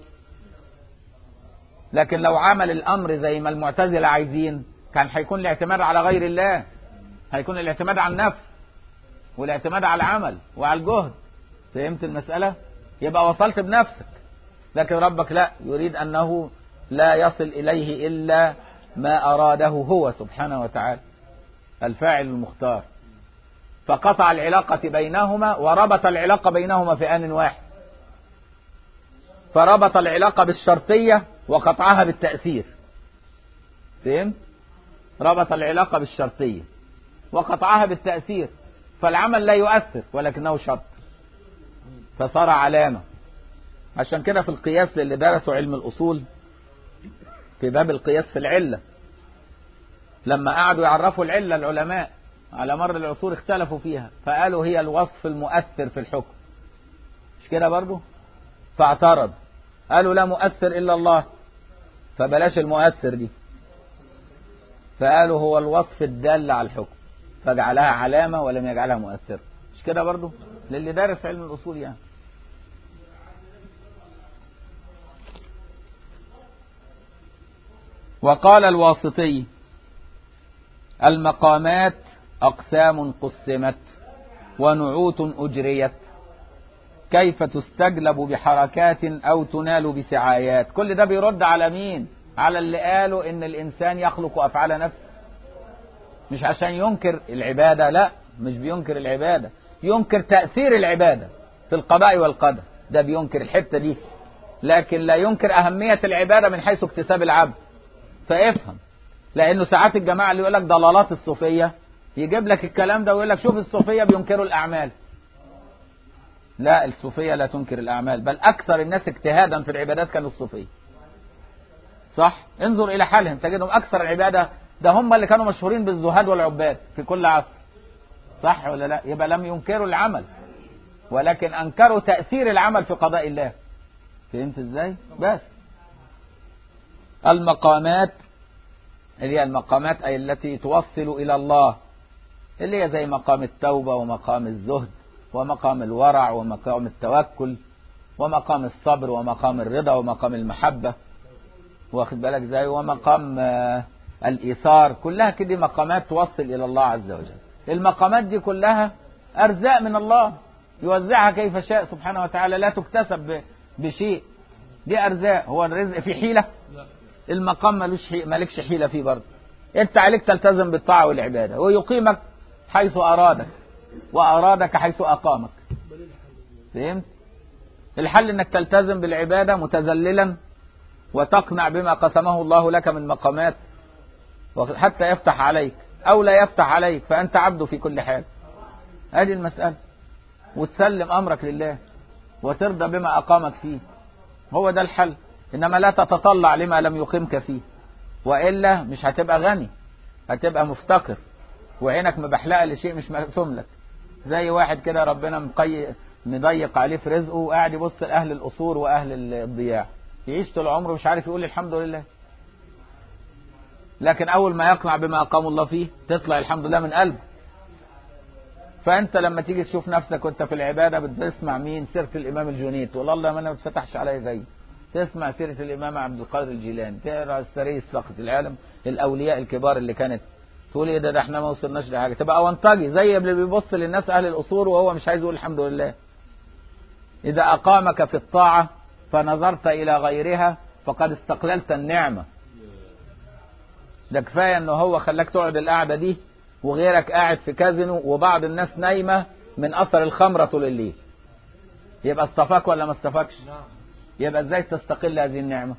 لكن لو عمل الامر زي ما المعتزله عايزين كان هيكون الاعتماد على غير الله هيكون الاعتماد على النفس والاعتماد على العمل وعلى الجهد فهمت المساله يبقى وصلت بنفسك لكن ربك لا يريد انه لا يصل اليه الا ما اراده هو سبحانه وتعالى الفاعل المختار فقطع العلاقة بينهما وربط العلاقة بينهما في آن واحد فربط العلاقة بالشرطية وقطعها بالتأثير فهم؟ ربط العلاقة بالشرطية وقطعها بالتأثير فالعمل لا يؤثر ولكنه شرط فصار علامة عشان كده في القياس للي درسوا علم الأصول في باب القياس في العلة لما قعدوا يعرفوا العلة العلماء على مر العصور اختلفوا فيها فقالوا هي الوصف المؤثر في الحكم مش كده برضو فاعترض قالوا لا مؤثر إلا الله فبلاش المؤثر دي فقالوا هو الوصف الدال على الحكم فجعلها علامة ولم يجعلها مؤثرة مش كده برضو للي دارس علم الأصول يعني وقال الواسطي المقامات أقسام قسمت ونعوت أجريت كيف تستجلب بحركات أو تنال بسعايات كل ده بيرد على مين على اللي قالوا إن الإنسان يخلق أفعال نفسه مش عشان ينكر العبادة لا مش بينكر العبادة ينكر تأثير العبادة في القضاء والقدر ده بينكر الحتة دي لكن لا ينكر أهمية العبادة من حيث اكتساب العبد فافهم لأنه ساعات الجماعة اللي يقول لك ضلالات الصوفية يجيب لك الكلام ده ويقول لك شوف الصوفية بينكروا الأعمال لا الصوفية لا تنكر الأعمال بل أكثر الناس اجتهادا في العبادات كانوا الصوفية صح انظر إلى حالهم تجدهم أكثر العبادة ده هم اللي كانوا مشهورين بالزهاد والعباد في كل عصر صح ولا لا يبقى لم ينكروا العمل ولكن أنكروا تأثير العمل في قضاء الله فهمت ازاي بس المقامات اللي هي المقامات أي التي توصل إلى الله اللي هي زي مقام التوبة ومقام الزهد ومقام الورع ومقام التوكل ومقام الصبر ومقام الرضا ومقام المحبة واخد بالك زي ومقام آه الإيثار كلها كده مقامات توصل إلى الله عز وجل المقامات دي كلها أرزاق من الله يوزعها كيف شاء سبحانه وتعالى لا تكتسب بشيء دي أرزاق هو الرزق في حيلة المقام ملوش حي... مالكش حيلة فيه برضه انت عليك تلتزم بالطاعة والعبادة ويقيمك حيث أرادك وأرادك حيث أقامك فهمت الحل انك تلتزم بالعبادة متذللا وتقنع بما قسمه الله لك من مقامات حتى يفتح عليك أو لا يفتح عليك فأنت عبد في كل حال هذه المسألة وتسلم أمرك لله وترضى بما أقامك فيه هو ده الحل إنما لا تتطلع لما لم يقيمك فيه وإلا مش هتبقى غني هتبقى مفتقر وعينك مبحلقة لشيء مش مقسوم لك زي واحد كده ربنا مقي... مضيق عليه في رزقه وقاعد يبص لأهل القصور وأهل الضياع يعيش طول عمره مش عارف يقول الحمد لله لكن أول ما يقنع بما أقام الله فيه تطلع الحمد لله من قلبه فأنت لما تيجي تشوف نفسك وأنت في العبادة بتسمع مين سيرة الإمام الجنيد تقول الله ما أنا ما اتفتحش عليا زي تسمع سيرة الإمام عبد القادر الجيلاني تقرا السري السقط العالم الأولياء الكبار اللي كانت تقول ايه ده ده احنا ما وصلناش لحاجه تبقى اونطجي زي اللي بيبص للناس اهل القصور وهو مش عايز يقول الحمد لله اذا اقامك في الطاعه فنظرت الى غيرها فقد استقللت النعمه ده كفايه ان هو خلاك تقعد القعده دي وغيرك قاعد في كازينو وبعض الناس نايمه من اثر الخمره طول الليل يبقى اصطفاك ولا ما اصطفاكش يبقى ازاي تستقل هذه النعمه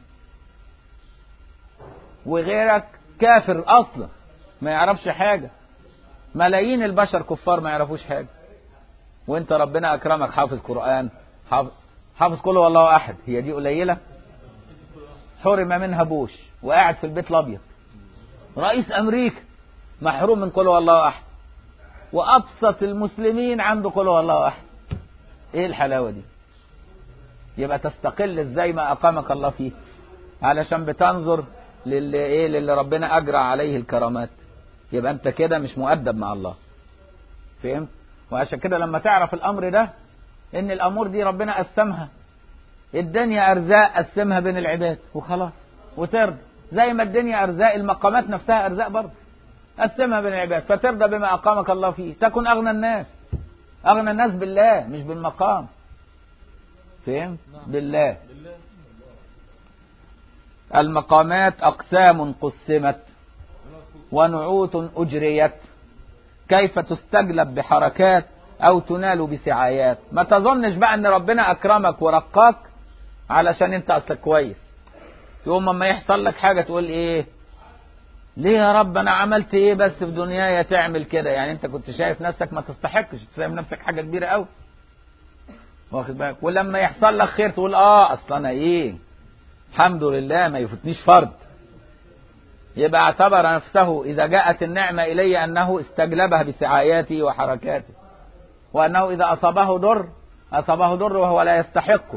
وغيرك كافر اصلا ما يعرفش حاجة ملايين البشر كفار ما يعرفوش حاجة وانت ربنا اكرمك حافظ قرآن حافظ, حافظ كله والله احد هي دي قليلة حرم منها بوش وقاعد في البيت الابيض رئيس امريكا محروم من كله والله احد وابسط المسلمين عنده كله والله احد ايه الحلاوة دي يبقى تستقل ازاي ما اقامك الله فيه علشان بتنظر للي ايه للي ربنا اجرى عليه الكرامات يبقى انت كده مش مؤدب مع الله فهمت وعشان كده لما تعرف الامر ده ان الامور دي ربنا قسمها الدنيا ارزاق قسمها بين العباد وخلاص وترضى زي ما الدنيا ارزاق المقامات نفسها ارزاق برضه قسمها بين العباد فترضى بما اقامك الله فيه تكن اغنى الناس اغنى الناس بالله مش بالمقام فهمت بالله المقامات أقسام قسمت ونعوت أجريت كيف تستجلب بحركات أو تنال بسعايات ما تظنش بقى أن ربنا أكرمك ورقاك علشان أنت أصلك كويس يوم ما يحصل لك حاجة تقول إيه ليه يا رب أنا عملت إيه بس في دنياي تعمل كده يعني أنت كنت شايف نفسك ما تستحقش تسايب نفسك حاجة كبيرة أوي واخد بالك ولما يحصل لك خير تقول آه أصل أنا إيه الحمد لله ما يفوتنيش فرض يبقى اعتبر نفسه إذا جاءت النعمة إلي أنه استجلبها بسعاياته وحركاته وأنه إذا أصابه ضر أصابه ضر وهو لا يستحقه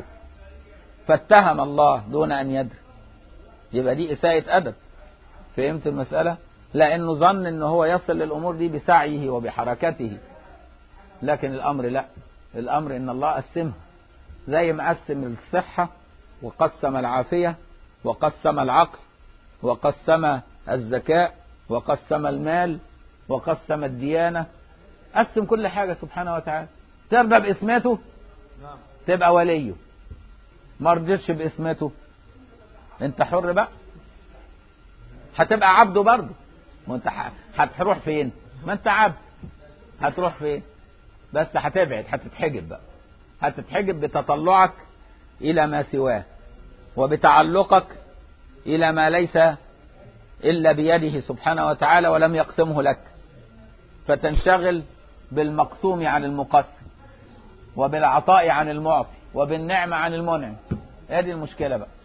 فاتهم الله دون أن يدري يبقى دي إساءة أدب فهمت المسألة لأنه ظن أنه هو يصل للأمور دي بسعيه وبحركته لكن الأمر لا الأمر إن الله قسمها زي ما قسم الصحة وقسم العافية وقسم العقل وقسم الذكاء وقسم المال وقسم الديانة قسم كل حاجة سبحانه وتعالى ترضى باسمته نعم تبقى وليه ما رضيتش باسمته انت حر بقى هتبقى عبده برضه ما انت ح- هتروح فين ما انت عبد هتروح فين بس هتبعد هتتحجب بقى هتتحجب بتطلعك الى ما سواه وبتعلقك الى ما ليس الا بيده سبحانه وتعالى ولم يقسمه لك فتنشغل بالمقسوم عن المقسم وبالعطاء عن المعطي وبالنعمة عن المنعم هذه المشكلة بقى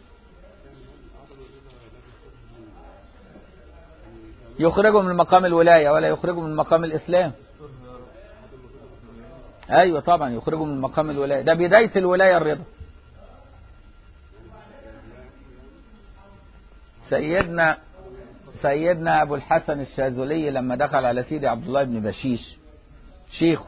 يخرجه من مقام الولاية ولا يخرجه من مقام الإسلام أيوة طبعا يخرجه من مقام الولاية ده بداية الولاية الرضا سيدنا سيدنا أبو الحسن الشاذلي لما دخل على سيدي عبد الله بن بشيش شيخه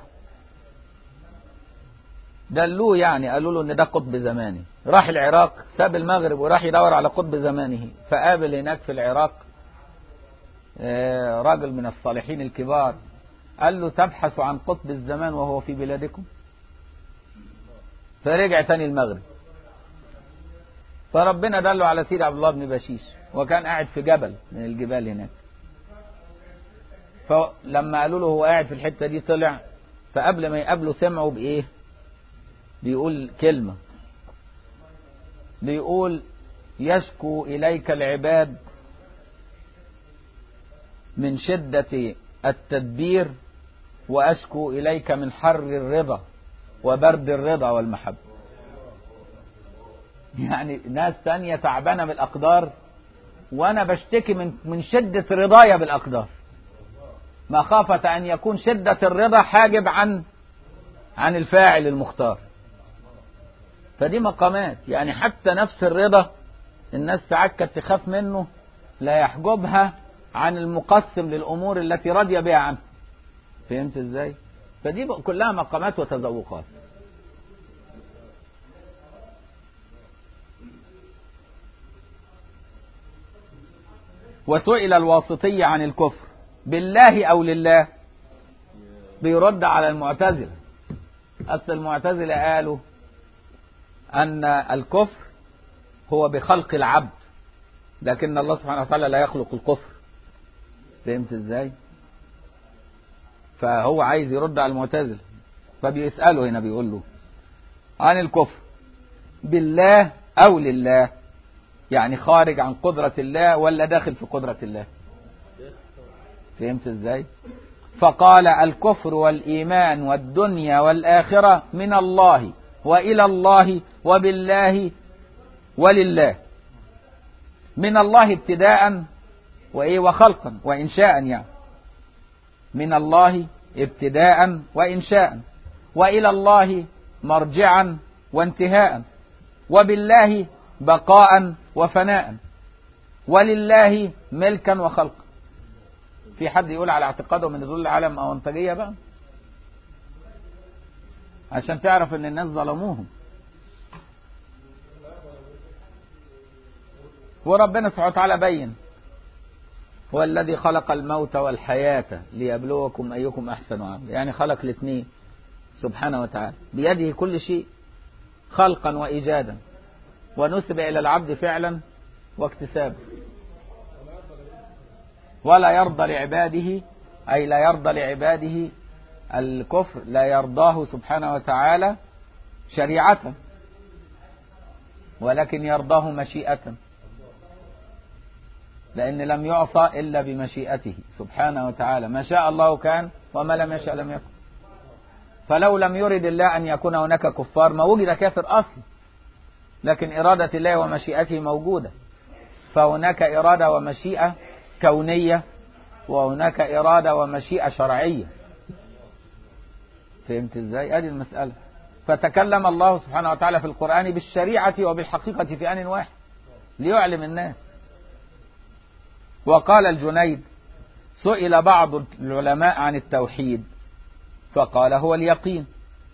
دلوه يعني قالوا له ان ده قطب زماني راح العراق ساب المغرب وراح يدور على قطب زمانه فقابل هناك في العراق آه، راجل من الصالحين الكبار قال له تبحث عن قطب الزمان وهو في بلادكم فرجع تاني المغرب فربنا دله على سيدي عبد الله بن بشيش وكان قاعد في جبل من الجبال هناك فلما قالوا له هو قاعد في الحتة دي طلع فقبل ما يقابله سمعوا بإيه بيقول كلمة بيقول يشكو إليك العباد من شدة التدبير وأشكو إليك من حر الرضا وبرد الرضا والمحبة يعني ناس تانية تعبانة بالأقدار وأنا بشتكي من من شدة رضايا بالأقدار مخافة أن يكون شدة الرضا حاجب عن عن الفاعل المختار فدي مقامات يعني حتى نفس الرضا الناس ساعات كانت تخاف منه لا يحجبها عن المقسم للأمور التي رضي بها عنه فهمت ازاي فدي بقى كلها مقامات وتذوقات وسئل الواسطية عن الكفر بالله أو لله بيرد على المعتزلة أصل المعتزلة قالوا أن الكفر هو بخلق العبد لكن الله سبحانه وتعالى لا يخلق الكفر فهمت ازاي فهو عايز يرد على المعتزلة فبيسأله هنا بيقول له عن الكفر بالله أو لله يعني خارج عن قدرة الله ولا داخل في قدرة الله فهمت ازاي فقال الكفر والإيمان والدنيا والآخرة من الله وإلى الله وبالله ولله من الله ابتداء وإيه وخلقا وإنشاء يعني من الله ابتداء وإنشاء وإلى الله مرجعا وانتهاء وبالله بقاء وفناء ولله ملكا وخلقا في حد يقول على اعتقاده من دول العالم او انتاجيه بقى عشان تعرف ان الناس ظلموهم وربنا سبحانه وتعالى بين هو الذي خلق الموت والحياة ليبلوكم أيكم أحسن عملا يعني خلق الاثنين سبحانه وتعالى بيده كل شيء خلقا وإيجادا ونسب إلى العبد فعلا واكتسابا ولا يرضى لعباده أي لا يرضى لعباده الكفر لا يرضاه سبحانه وتعالى شريعة ولكن يرضاه مشيئة لأن لم يعصى إلا بمشيئته سبحانه وتعالى ما شاء الله كان وما لم يشاء لم يكن فلو لم يرد الله أن يكون هناك كفار ما وجد كافر أصلا لكن إرادة الله ومشيئته موجودة فهناك إرادة ومشيئة كونية وهناك إرادة ومشيئة شرعية فهمت ازاي ادي المسألة فتكلم الله سبحانه وتعالى في القرآن بالشريعة وبالحقيقة في آن واحد ليعلم الناس وقال الجنيد سئل بعض العلماء عن التوحيد فقال هو اليقين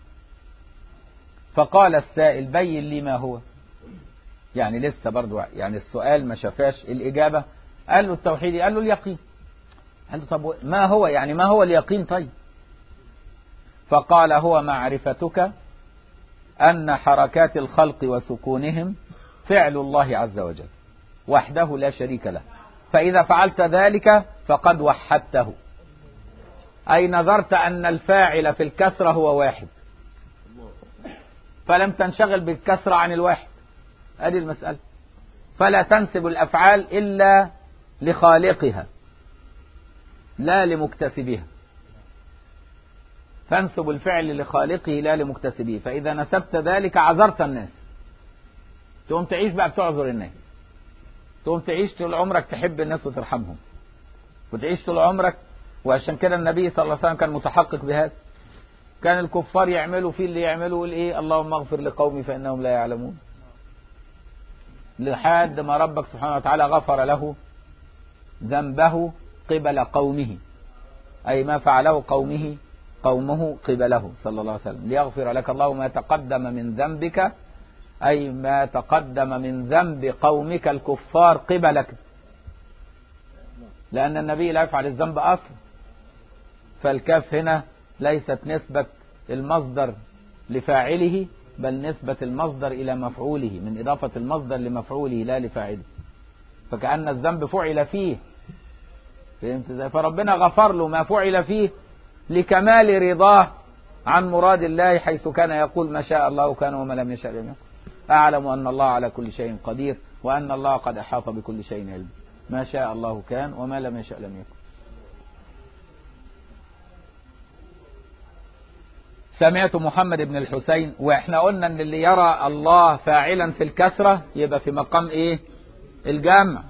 فقال السائل بين لي ما هو يعني لسه برضو يعني السؤال ما شافاش الإجابة قال له التوحيد قال له اليقين قال له طب ما هو يعني ما هو اليقين طيب فقال هو معرفتك أن حركات الخلق وسكونهم فعل الله عز وجل وحده لا شريك له فإذا فعلت ذلك فقد وحدته أي نظرت أن الفاعل في الكسرة هو واحد فلم تنشغل بالكسرة عن الواحد هذه المسألة فلا تنسب الأفعال إلا لخالقها لا لمكتسبها تنسب الفعل لخالقه لا لمكتسبه فإذا نسبت ذلك عذرت الناس تقوم تعيش بقى بتعذر الناس تقوم تعيش طول عمرك تحب الناس وترحمهم وتعيش طول عمرك وعشان كده النبي صلى الله عليه وسلم كان متحقق بهذا كان الكفار يعملوا فيه اللي يعملوا الايه اللهم اغفر لقومي فانهم لا يعلمون لحد ما ربك سبحانه وتعالى غفر له ذنبه قبل قومه أي ما فعله قومه قومه قبله صلى الله عليه وسلم ليغفر لك الله ما تقدم من ذنبك أي ما تقدم من ذنب قومك الكفار قبلك لأن النبي لا يفعل الذنب أصلا فالكاف هنا ليست نسبة المصدر لفاعله بل نسبة المصدر إلى مفعوله من إضافة المصدر لمفعوله لا لفاعله فكأن الذنب فعل فيه فهمت ازاي فربنا غفر له ما فعل فيه لكمال رضاه عن مراد الله حيث كان يقول ما شاء الله كان وما لم يشاء لم يكن أعلم أن الله على كل شيء قدير وأن الله قد أحاط بكل شيء علم ما شاء الله كان وما لم يشاء لم يكن سمعت محمد بن الحسين واحنا قلنا ان اللي يرى الله فاعلا في الكسرة يبقى في مقام ايه الجمع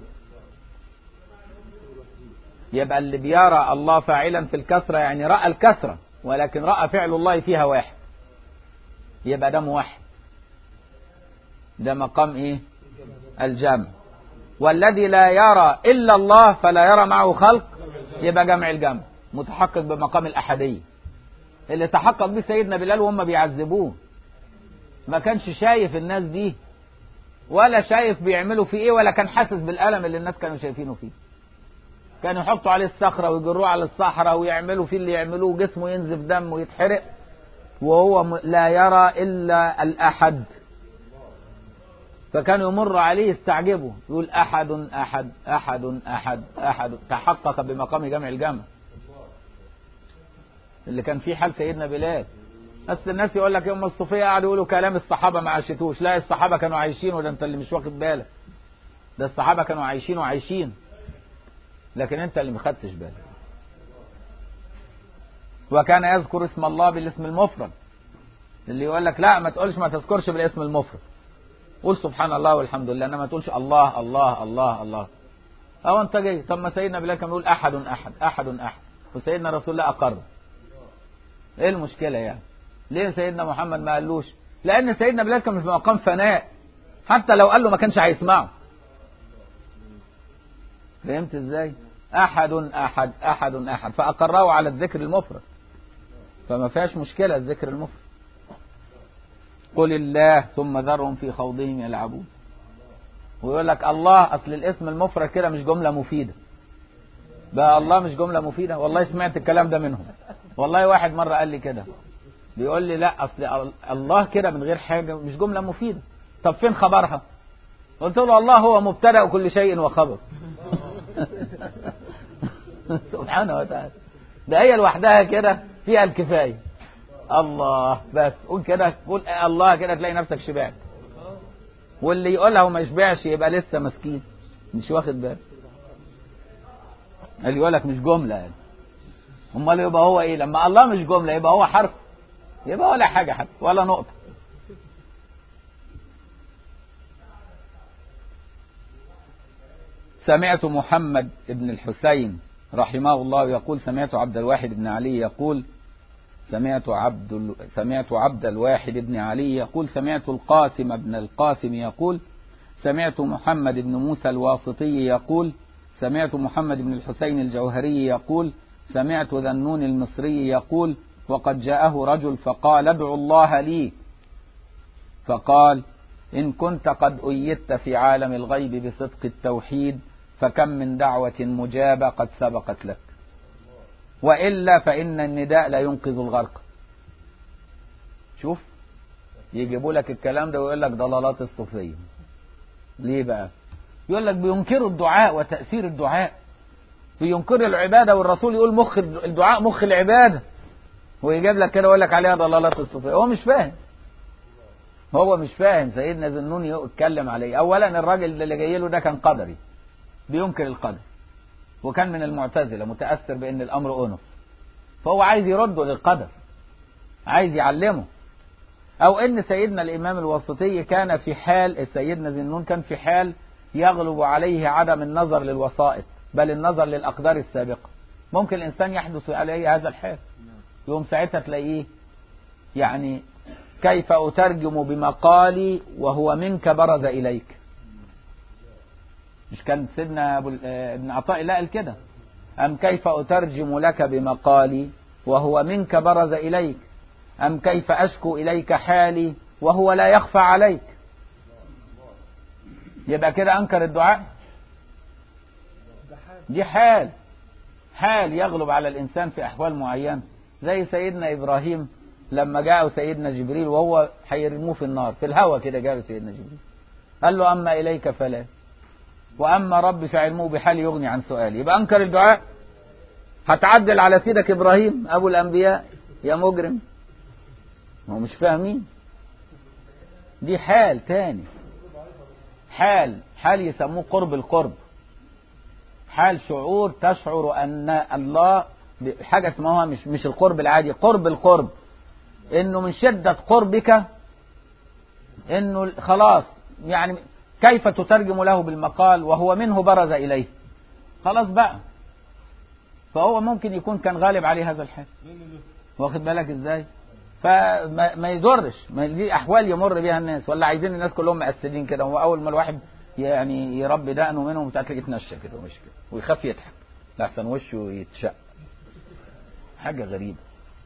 يبقى اللي بيرى الله فاعلا في الكسرة يعني رأى الكسرة ولكن رأى فعل الله فيها واحد يبقى ده موحد ده مقام ايه الجمع والذي لا يرى إلا الله فلا يرى معه خلق يبقى جمع الجمع متحقق بمقام الأحدية اللي تحقق به سيدنا بلال وهم بيعذبوه ما كانش شايف الناس دي ولا شايف بيعملوا فيه ايه ولا كان حاسس بالألم اللي الناس كانوا شايفينه فيه كانوا يحطوا عليه الصخرة ويجروه على الصحراء ويعملوا فيه اللي يعملوه جسمه ينزف دم ويتحرق وهو لا يرى إلا الأحد فكان يمر عليه يستعجبه يقول أحد أحد أحد أحد أحد تحقق بمقام جمع الجمع اللي كان فيه حال سيدنا بلال بس الناس يقول لك يوم الصوفية قعدوا يقولوا كلام الصحابة ما عاشتوش لا الصحابة كانوا عايشين وده انت اللي مش واخد بالك ده الصحابة كانوا عايشين وعايشين لكن انت اللي ما خدتش بالك وكان يذكر اسم الله بالاسم المفرد اللي يقول لك لا ما تقولش ما تذكرش بالاسم المفرد قول سبحان الله والحمد لله انما ما تقولش الله الله الله الله او انت جاي طب ما سيدنا بلال كان بيقول احد احد احد احد وسيدنا رسول الله اقر ايه المشكلة يعني ليه سيدنا محمد ما قالوش لان سيدنا بلال كان في مقام فناء حتى لو قال له ما كانش هيسمعه فهمت ازاي احد احد احد احد فاقره على الذكر المفرد فما فيهاش مشكلة الذكر المفرد قل الله ثم ذرهم في خوضهم يلعبون ويقول لك الله اصل الاسم المفرد كده مش جملة مفيدة بقى الله مش جملة مفيدة والله سمعت الكلام ده منهم والله واحد مرة قال لي كده بيقول لي لا اصل الله كده من غير حاجة مش جملة مفيدة طب فين خبرها قلت له الله هو مبتدا كل شيء وخبر سبحانه وتعالى ده هي لوحدها كده فيها الكفاية الله بس قول كده قول الله كده تلاقي نفسك شبعت واللي يقولها وما يشبعش يبقى لسه مسكين مش واخد باله اللي يقول لك مش جملة يعني امال يبقى هو ايه لما الله مش جملة يبقى هو حرف يبقى ولا حاجة حتى ولا نقطة سمعت محمد بن الحسين رحمه الله يقول سمعت عبد الواحد بن علي يقول سمعت عبد ال... سمعت عبد الواحد بن علي يقول سمعت القاسم بن القاسم يقول سمعت محمد بن موسى الواسطي يقول سمعت محمد بن الحسين الجوهري يقول سمعت ذنون المصري يقول وقد جاءه رجل فقال ادعوا الله لي فقال إن كنت قد أيدت في عالم الغيب بصدق التوحيد فكم من دعوة مجابة قد سبقت لك وإلا فإن النداء لا ينقذ الغرق شوف يجيبوا لك الكلام ده ويقول لك ضلالات الصوفية ليه بقى يقول لك بينكروا الدعاء وتأثير الدعاء بينكروا العبادة والرسول يقول مخ الدعاء مخ العبادة ويجيب لك كده ويقول لك عليها ضلالات الصوفية هو مش فاهم هو مش فاهم سيدنا ذنون يتكلم عليه اولا الراجل اللي جاي له ده كان قدري بينكر القدر وكان من المعتزله متاثر بان الامر انف فهو عايز يرده للقدر عايز يعلمه او ان سيدنا الامام الوسطي كان في حال سيدنا ذنون كان في حال يغلب عليه عدم النظر للوسائط بل النظر للاقدار السابقه ممكن الانسان يحدث عليه هذا الحال يوم ساعتها تلاقيه يعني كيف أترجم بمقالي وهو منك برز إليك مش كان سيدنا أبو ابن عطاء الله قال كده أم كيف أترجم لك بمقالي وهو منك برز إليك أم كيف أشكو إليك حالي وهو لا يخفى عليك يبقى كده أنكر الدعاء دي حال حال يغلب على الإنسان في أحوال معينة زي سيدنا إبراهيم لما جاءه سيدنا جبريل وهو هيرموه في النار في الهوى كده جاءه سيدنا جبريل قال له أما إليك فلا وأما رب فعلمه بحال يغني عن سؤالي يبقى أنكر الدعاء هتعدل على سيدك إبراهيم أبو الأنبياء يا مجرم هو مش فاهمين دي حال تاني حال حال يسموه قرب القرب حال شعور تشعر أن الله حاجة اسمها مش مش القرب العادي قرب القرب انه من شدة قربك انه خلاص يعني كيف تترجم له بالمقال وهو منه برز اليه خلاص بقى فهو ممكن يكون كان غالب عليه هذا الحال واخد بالك ازاي فما ما يضرش ما دي احوال يمر بها الناس ولا عايزين الناس كلهم مقسدين كده هو اول ما الواحد يعني يربي دقنه منهم بتاع تلاقيه يتنشى كده ومش كده ويخاف يضحك لحسن وشه يتشق حاجه غريبه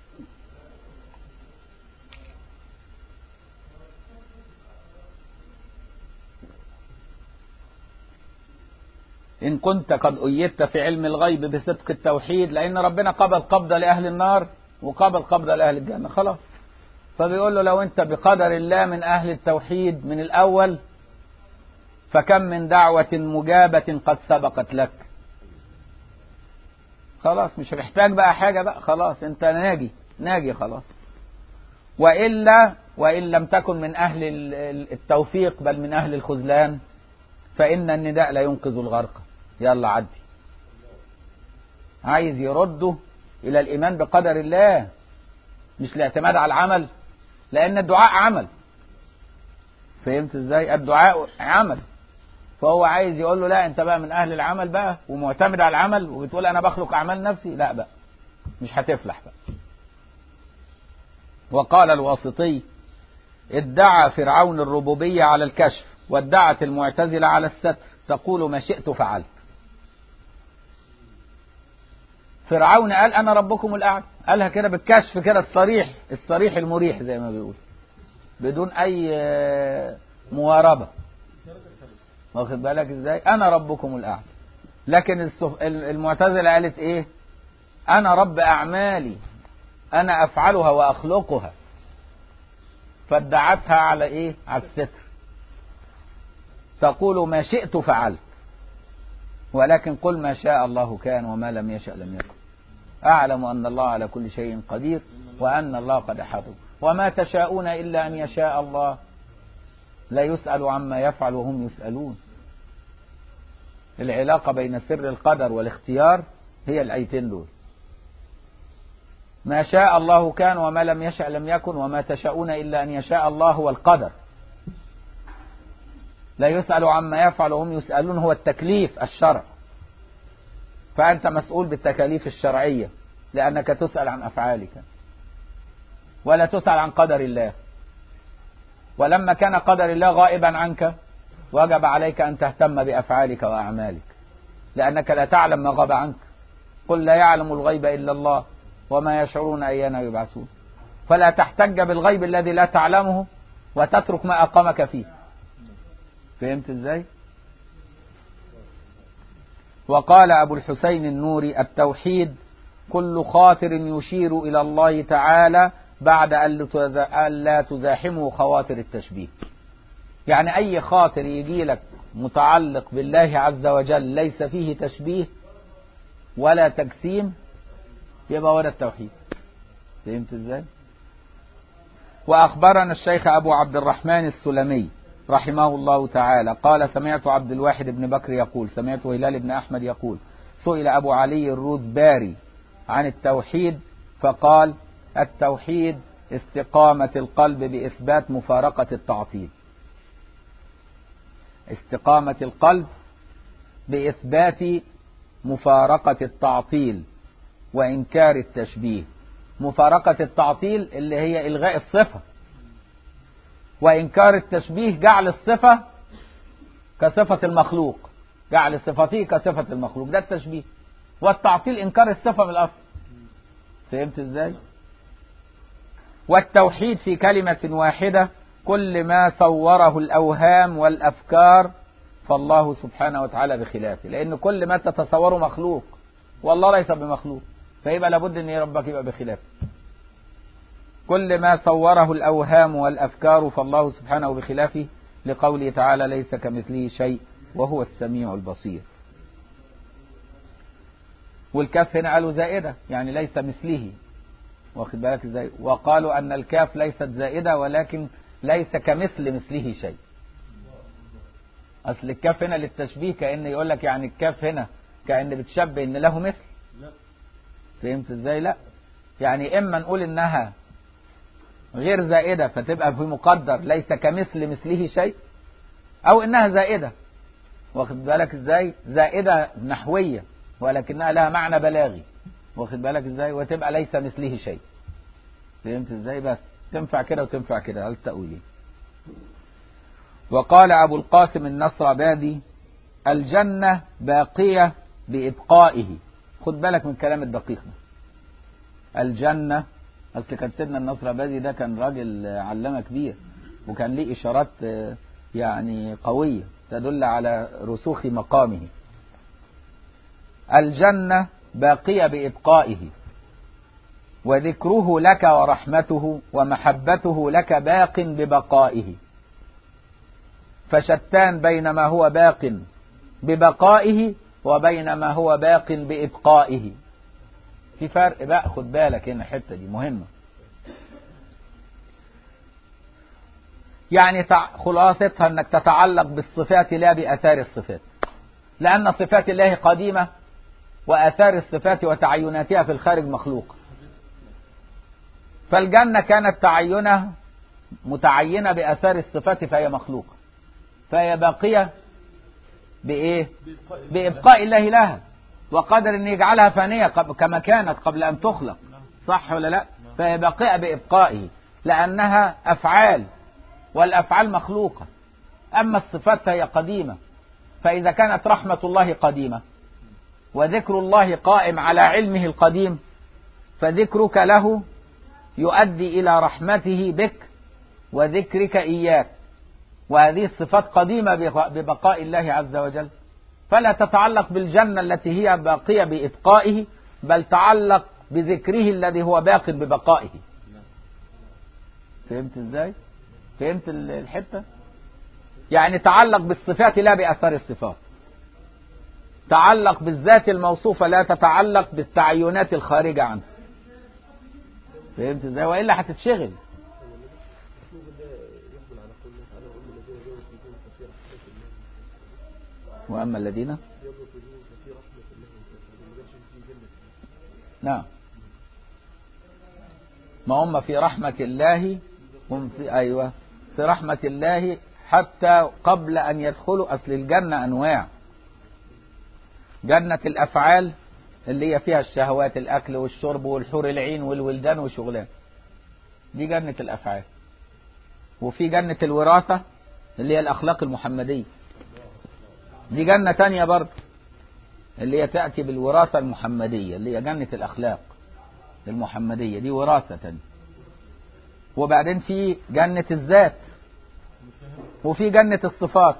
إن كنت قد أيدت في علم الغيب بصدق التوحيد لأن ربنا قبل قبضة لأهل النار وقبل قبضة لأهل الجنة خلاص فبيقول له لو أنت بقدر الله من أهل التوحيد من الأول فكم من دعوة مجابة قد سبقت لك خلاص مش محتاج بقى حاجة بقى خلاص أنت ناجي ناجي خلاص وإلا وإن لم تكن من أهل التوفيق بل من أهل الخذلان فإن النداء لا ينقذ الغرق يلا عدي عايز يرده إلى الإيمان بقدر الله مش الاعتماد على العمل لأن الدعاء عمل فهمت ازاي الدعاء عمل فهو عايز يقول له لا انت بقى من اهل العمل بقى ومعتمد على العمل وبتقول انا بخلق اعمال نفسي لا بقى مش هتفلح بقى وقال الواسطي ادعى فرعون الربوبية على الكشف وادعت المعتزلة على الستر تقول ما شئت فعلت فرعون قال انا ربكم الاعلى قالها كده بالكشف كده الصريح الصريح المريح زي ما بيقول بدون اي مواربة واخد بالك ازاي انا ربكم الاعلى لكن المعتزلة قالت ايه انا رب اعمالي انا افعلها واخلقها فادعتها على ايه على الستر تقول ما شئت فعلت ولكن قل ما شاء الله كان وما لم يشأ لم يكن أعلم أن الله على كل شيء قدير وأن الله قد أحاط وما تشاءون إلا أن يشاء الله لا يسأل عما يفعل وهم يسألون العلاقة بين سر القدر والاختيار هي الآيتين دول ما شاء الله كان وما لم يشأ لم يكن وما تشاءون إلا أن يشاء الله هو القدر لا يسأل عما يفعل وهم يسألون هو التكليف الشرع فأنت مسؤول بالتكاليف الشرعية لأنك تسأل عن أفعالك ولا تسأل عن قدر الله ولما كان قدر الله غائبا عنك وجب عليك أن تهتم بأفعالك وأعمالك لأنك لا تعلم ما غاب عنك قل لا يعلم الغيب إلا الله وما يشعرون أيان يبعثون فلا تحتج بالغيب الذي لا تعلمه وتترك ما أقامك فيه فهمت ازاي وقال أبو الحسين النوري التوحيد كل خاطر يشير إلى الله تعالى بعد أن لا تزاحمه خواطر التشبيه يعني أي خاطر يجي لك متعلق بالله عز وجل ليس فيه تشبيه ولا تجسيم يبقى ولا التوحيد فهمت ازاي وأخبرنا الشيخ أبو عبد الرحمن السلمي رحمه الله تعالى قال سمعت عبد الواحد بن بكر يقول سمعت هلال بن أحمد يقول سئل أبو علي الروذباري عن التوحيد فقال التوحيد استقامة القلب بإثبات مفارقة التعطيل استقامة القلب بإثبات مفارقة التعطيل وإنكار التشبيه مفارقة التعطيل اللي هي إلغاء الصفة وإنكار التشبيه جعل الصفة كصفة المخلوق جعل صفته كصفة المخلوق ده التشبيه والتعطيل إنكار الصفة من الأصل فهمت إزاي والتوحيد في كلمة واحدة كل ما صوره الأوهام والأفكار فالله سبحانه وتعالى بخلافه لأن كل ما تتصوره مخلوق والله ليس بمخلوق فيبقى لابد أن ربك يبقى بخلافه كل ما صوره الأوهام والأفكار فالله سبحانه بخلافه لقوله تعالى ليس كمثله شيء وهو السميع البصير والكاف هنا قالوا زائدة يعني ليس مثله واخد بالك ازاي وقالوا أن الكاف ليست زائدة ولكن ليس كمثل مثله شيء أصل الكاف هنا للتشبيه كأن يقول لك يعني الكاف هنا كأن بتشبه إن له مثل لا فهمت ازاي لا يعني إما نقول إنها غير زائدة فتبقى في مقدر ليس كمثل مثله شيء أو إنها زائدة واخد بالك ازاي زائدة نحوية ولكنها لها معنى بلاغي واخد بالك ازاي وتبقى ليس مثله شيء فهمت ازاي بس تنفع كده وتنفع كده هل تأويل وقال أبو القاسم النصربادي الجنة باقية بإبقائه خد بالك من كلام الدقيق ده الجنة أصل كان سيدنا النصربادي ده كان راجل علامة كبير وكان ليه إشارات آه، يعني قوية تدل على رسوخ مقامه الجنة باقية بإبقائه وذكره لك ورحمته ومحبته لك باق ببقائه فشتان بين ما هو باق ببقائه وبين ما هو باق بإبقائه في فرق بقى خد بالك هنا الحتة دي مهمة يعني تع- خلاصتها انك تتعلق بالصفات لا بأثار الصفات لأن صفات الله قديمة وآثار الصفات وتعيناتها في الخارج مخلوقة فالجنة كانت تعينها متعينة بآثار الصفات فهي مخلوقة فهي باقية بإيه؟ بإبقاء الله لها وقدر أن يجعلها فانية قب- كما كانت قبل أن تخلق صح ولا لا؟ فهي باقية بإبقائه لأنها أفعال والأفعال مخلوقة أما الصفات فهي قديمة فإذا كانت رحمة الله قديمة وذكر الله قائم على علمه القديم فذكرك له يؤدي إلى رحمته بك وذكرك إياك وهذه الصفات قديمة بق- ببقاء الله عز وجل فلا تتعلق بالجنة التي هي باقية بإبقائه بل تعلق بذكره الذي هو باق ببقائه فهمت ازاي فهمت ال- الحتة يعني تعلق بالصفات لا بأثار الصفات تعلق بالذات الموصوفة لا تتعلق بالتعينات الخارجة عنه فهمت ازاي والا هتتشغل واما الذين نعم ما هم في رحمة الله هم في أيوة في رحمة الله حتى قبل أن يدخلوا أصل الجنة أنواع جنة الأفعال اللي هي فيها الشهوات الأكل والشرب والحور العين والولدان وشغلان دي جنة الأفعال وفي جنة الوراثة اللي هي الأخلاق المحمدية دي جنة تانية برضه اللي هي تأتي بالوراثة المحمدية اللي هي جنة الأخلاق المحمدية دي وراثة تانية وبعدين في جنة الذات وفي جنة الصفات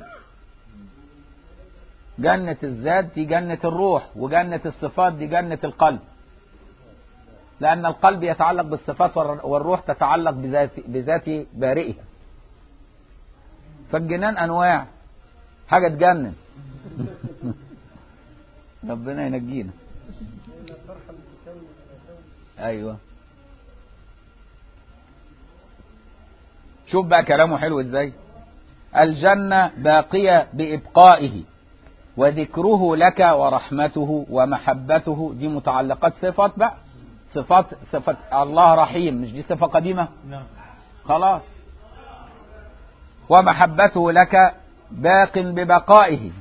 جنة الذات دي جنة الروح وجنة الصفات دي جنة القلب لأن القلب يتعلق بالصفات والر- والروح تتعلق بذات بذات بارئها فالجنان أنواع حاجة تجنن ربنا ينجينا أيوه شوف بقى كلامه حلو ازاي الجنة باقية بإبقائه وذكره لك ورحمته ومحبته دي متعلقات صفات بقى صفات صفة الله رحيم مش دي صفة قديمة نعم خلاص ومحبته لك باق ببقائه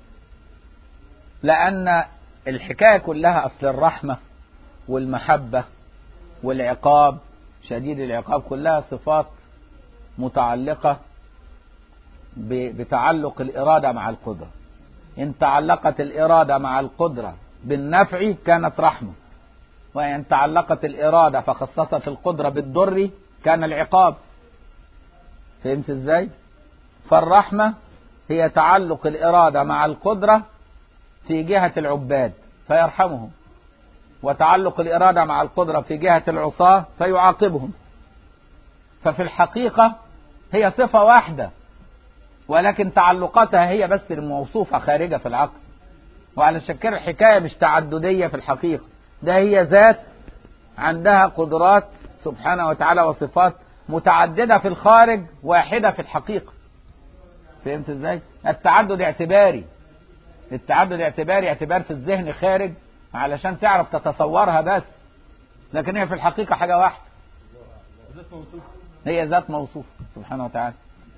لأن الحكاية كلها أصل الرحمة والمحبة والعقاب شديد العقاب كلها صفات متعلقة ب- بتعلق الإرادة مع القدرة إن تعلقت الإرادة مع القدرة بالنفع كانت رحمة وإن تعلقت الإرادة فخصصت القدرة بالضر كان العقاب فهمت إزاي؟ فالرحمة هي تعلق الإرادة مع القدرة في جهة العباد فيرحمهم وتعلق الإرادة مع القدرة في جهة العصاة فيعاقبهم ففي الحقيقة هي صفة واحدة ولكن تعلقاتها هي بس الموصوفة خارجة في العقل وعلى كده الحكاية مش تعددية في الحقيقة ده هي ذات عندها قدرات سبحانه وتعالى وصفات متعددة في الخارج واحدة في الحقيقة فهمت ازاي؟ التعدد اعتباري التعدد اعتباري اعتبار في الذهن خارج علشان تعرف تتصورها بس لكن هي في الحقيقة حاجة واحدة ذات موصوف هي ذات موصوف سبحانه وتعالى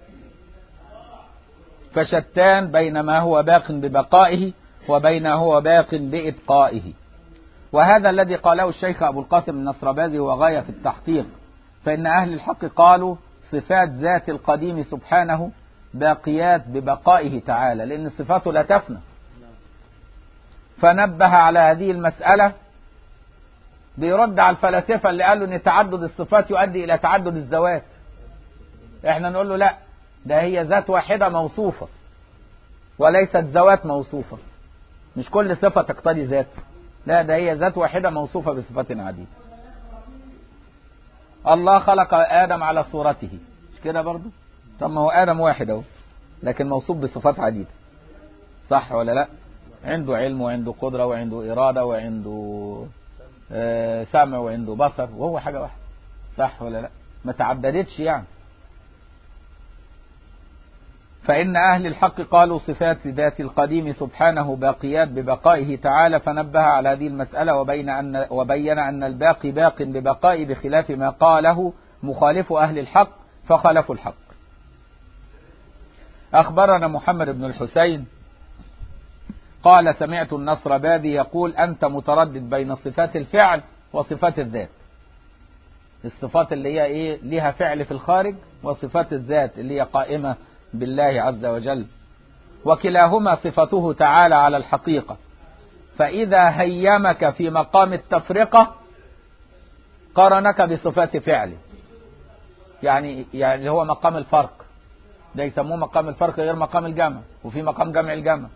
فشتان بين ما هو باق ببقائه وبين هو باق بإبقائه وهذا الذي قاله الشيخ أبو القاسم النصربازي هو غاية في التحقيق فإن أهل الحق قالوا صفات ذات القديم سبحانه باقيات ببقائه تعالى لأن صفاته لا تفنى فنبه على هذه المسألة بيرد على الفلاسفة اللي قالوا ان تعدد الصفات يؤدي الى تعدد الذوات احنا نقول له لا ده هي ذات واحدة موصوفة وليست ذوات موصوفة مش كل صفة تقتضي ذات لا ده هي ذات واحدة موصوفة بصفات عديدة الله خلق آدم على صورته مش كده برضو طب ما هو آدم واحد اهو لكن موصوف بصفات عديدة صح ولا لا عنده علم وعنده قدرة وعنده إرادة وعنده آه، سمع وعنده بصر وهو حاجة واحدة صح ولا لا ما تعددتش يعني فإن أهل الحق قالوا صفات ذات القديم سبحانه باقيات ببقائه تعالى فنبه على هذه المسألة وبين أن وبين أن الباقي باق ببقائه بخلاف ما قاله مخالف أهل الحق فخالفوا الحق أخبرنا محمد بن الحسين قال سمعت النصر بادي يقول أنت متردد بين صفات الفعل وصفات الذات الصفات اللي هي إيه لها فعل في الخارج وصفات الذات اللي هي قائمة بالله عز وجل وكلاهما صفته تعالى على الحقيقة فإذا هيمك في مقام التفرقة قارنك بصفات فعله يعني يعني هو مقام الفرق ده يسموه مقام الفرق غير مقام الجمع وفي مقام جمع الجمع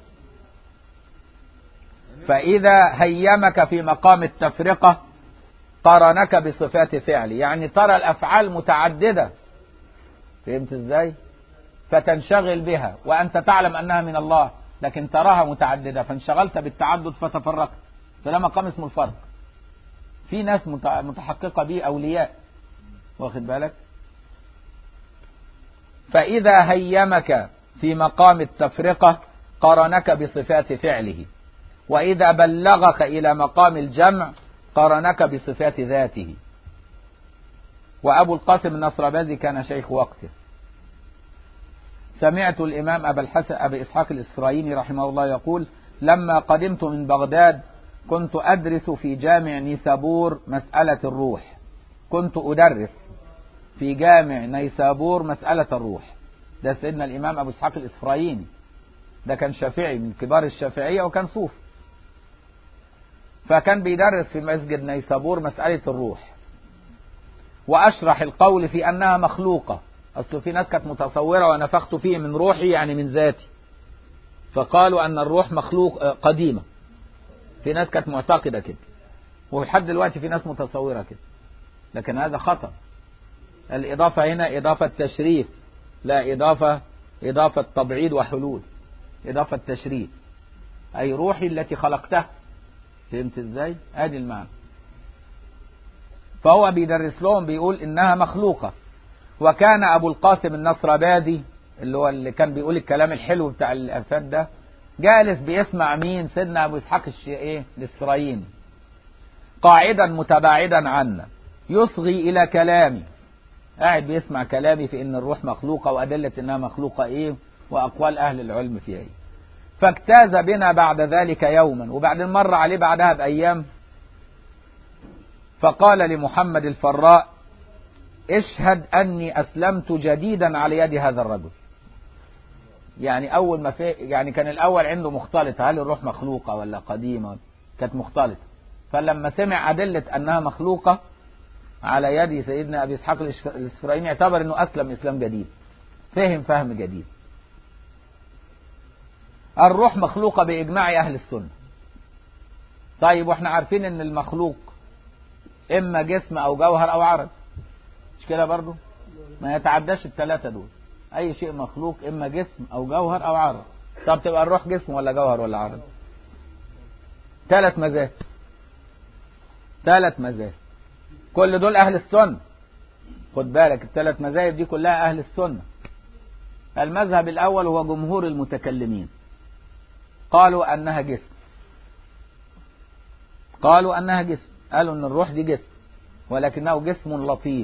فإذا هيمك في مقام التفرقة قارنك بصفات فعله يعني ترى الأفعال متعددة فهمت ازاي فتنشغل بها وأنت تعلم أنها من الله لكن تراها متعددة فانشغلت بالتعدد فتفرقت فده مقام اسمه الفرق في ناس مت- متحققة به أولياء واخد بالك فإذا هيمك في مقام التفرقة قارنك بصفات فعله وإذا بلغك إلى مقام الجمع قارنك بصفات ذاته وأبو القاسم النصربازي كان شيخ وقته سمعت الإمام أبا الحسن أبي إسحاق الإسرائيلي رحمه الله يقول لما قدمت من بغداد كنت أدرس في جامع نيسابور مسألة الروح كنت أدرس في جامع نيسابور مسألة الروح ده سيدنا الإمام أبو إسحاق الإسرائيلي ده كان شافعي من كبار الشافعية وكان صوفي فكان بيدرس في مسجد نيسابور مسألة الروح وأشرح القول في أنها مخلوقة أصل في ناس كانت متصورة ونفخت فيه من روحي يعني من ذاتي فقالوا أن الروح مخلوق آه، قديمة في ناس كانت معتقدة كده ولحد دلوقتي في ناس متصورة كده لكن هذا خطأ الإضافة هنا إضافة تشريف لا إضافة إضافة تبعيد وحلول إضافة تشريف أي روحي التي خلقتها فهمت إزاي؟ أدي المعنى فهو بيدرس لهم بيقول إنها مخلوقة وكان أبو القاسم النصربادي اللي هو اللي كان بيقول الكلام الحلو بتاع الأفات ده جالس بيسمع مين سيدنا أبو إسحاق الش- إيه الإسرائيلي قاعدا متباعدا عنا يصغي إلى كلامي قاعد بيسمع كلامي في ان الروح مخلوقة وادلة انها مخلوقة ايه واقوال اهل العلم فيها ايه فاجتاز بنا بعد ذلك يوما وبعدين مر عليه بعدها بايام فقال لمحمد الفراء اشهد اني اسلمت جديدا على يد هذا الرجل يعني اول ما في يعني كان الاول عنده مختلطه هل الروح مخلوقه ولا قديمه كانت مختلطه فلما سمع ادله انها مخلوقه على يد سيدنا ابي اسحاق الإش- الاسرائيلي اعتبر انه اسلم اسلام جديد فهم فهم جديد الروح مخلوقه باجماع اهل السنه طيب واحنا عارفين ان المخلوق اما جسم او جوهر او عرض مش كده برضو ما يتعداش الثلاثه دول اي شيء مخلوق اما جسم او جوهر او عرض طب تبقى الروح جسم ولا جوهر ولا عرض ثلاث مذاهب ثلاث مذاهب كل دول اهل السنه خد بالك الثلاث مذاهب دي كلها اهل السنه المذهب الاول هو جمهور المتكلمين قالوا انها جسم قالوا انها جسم قالوا ان الروح دي جسم ولكنه جسم لطيف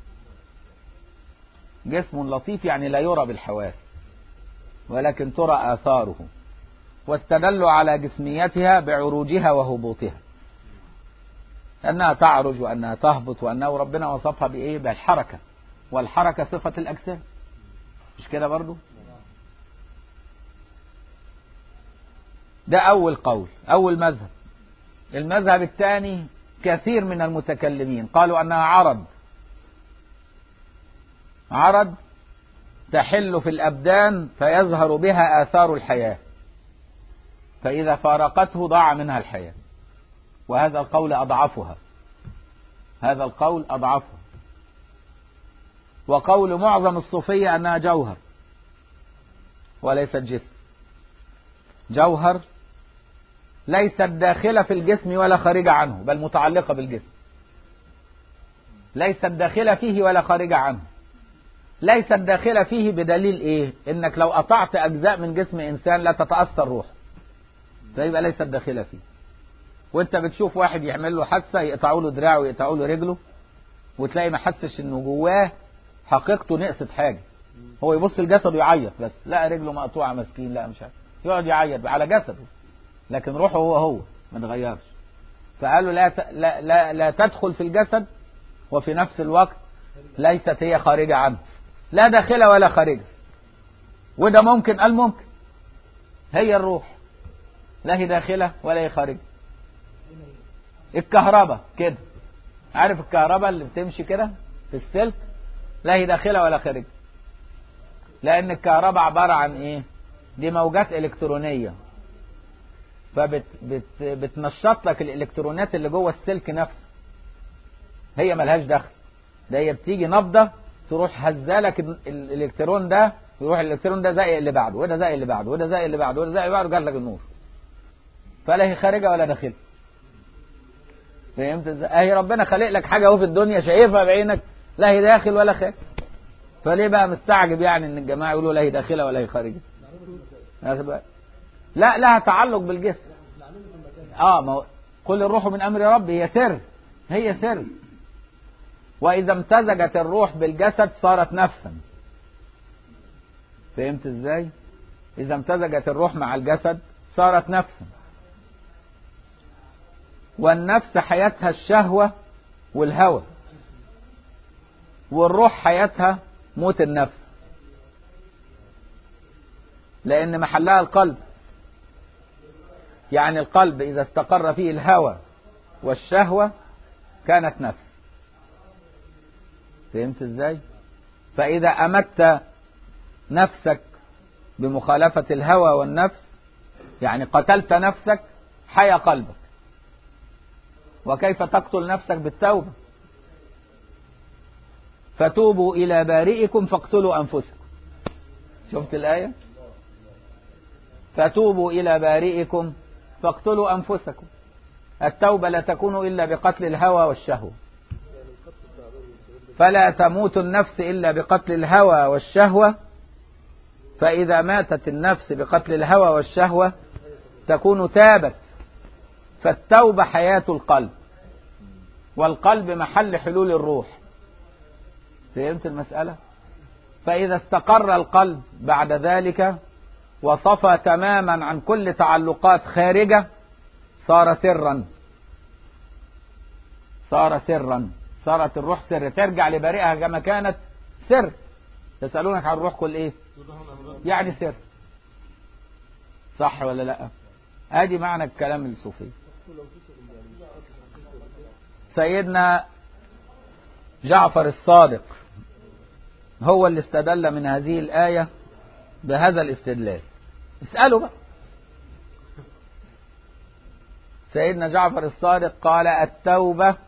جسم لطيف يعني لا يرى بالحواس ولكن ترى آثاره واستدلوا على جسميتها بعروجها وهبوطها أنها تعرج وأنها تهبط وأنه ربنا وصفها بإيه بالحركة والحركة صفة الأجسام مش كده برضو ده أول قول أول مذهب المذهب الثاني كثير من المتكلمين قالوا أنها عرض عرض تحل في الأبدان فيظهر بها آثار الحياة فإذا فارقته ضاع منها الحياة وهذا القول أضعفها هذا القول أضعفها وقول معظم الصوفية أنها جوهر وليست جسم جوهر ليست داخلة في الجسم ولا خارجة عنه بل متعلقة بالجسم ليست داخلة فيه ولا خارجة عنه ليست داخلة فيه بدليل ايه انك لو قطعت اجزاء من جسم انسان لا تتأثر روحه فيبقى ليست داخلة فيه وانت بتشوف واحد يعمل له حادثة يقطعوا له دراعه ويقطعوا له رجله وتلاقي ما حسش انه جواه حقيقته نقصت حاجة هو يبص لجسده يعيط بس لا رجله مقطوعة مسكين لا مش عارف يقعد يعيط على جسده لكن روحه هو هو ما اتغيرش فقالوا لا, ت... لا لا لا تدخل في الجسد وفي نفس الوقت ليست هي خارجة عنه لا داخلة ولا خارجة وده ممكن قال ممكن هي الروح لا هي داخلة ولا هي خارجة الكهرباء كده عارف الكهرباء اللي بتمشي كده في السلك لا هي داخلة ولا خارجة لأن الكهرباء عبارة عن إيه دي موجات إلكترونية فبت بت بتنشط لك الإلكترونات اللي جوه السلك نفسه هي ملهاش دخل ده هي بتيجي نبضة تروح هزالك ال- الالكترون ده يروح الالكترون ده زي اللي بعده وده زي اللي بعده وده زي اللي بعده وده زي اللي بعده جات لك النور فلا هي خارجه ولا داخله فهمت ازاي؟ اهي ربنا خالق لك حاجه اهو في الدنيا شايفها بعينك لا هي داخل ولا خارج فليه بقى مستعجب يعني ان الجماعه يقولوا لا هي داخله ولا هي خارجه واخد بالك؟ لا لها تعلق بالجسم اه ما هو قل الروح من امر ربي هي سر هي سر واذا امتزجت الروح بالجسد صارت نفسا فهمت ازاي اذا امتزجت الروح مع الجسد صارت نفسا والنفس حياتها الشهوة والهوى والروح حياتها موت النفس لأن محلها القلب يعني القلب إذا استقر فيه الهوى والشهوة كانت نفس فهمت ازاي فإذا أمت نفسك بمخالفة الهوى والنفس يعني قتلت نفسك حيا قلبك وكيف تقتل نفسك بالتوبة فتوبوا إلى بارئكم فاقتلوا أنفسكم شفت الآية فتوبوا إلى بارئكم فاقتلوا أنفسكم التوبة لا تكون إلا بقتل الهوى والشهوة فلا تموت النفس إلا بقتل الهوى والشهوة فإذا ماتت النفس بقتل الهوى والشهوة تكون تابت فالتوبة حياة القلب والقلب محل حلول الروح فهمت المسألة فإذا استقر القلب بعد ذلك وصفى تماما عن كل تعلقات خارجة صار سرا صار سرا صارت الروح سر ترجع لبارئها كما كانت سر يسألونك عن الروح كل ايه يعني سر صح ولا لا ادي معنى الكلام الصوفي سيدنا جعفر الصادق هو اللي استدل من هذه الآية بهذا الاستدلال اسألوا بقى سيدنا جعفر الصادق قال التوبة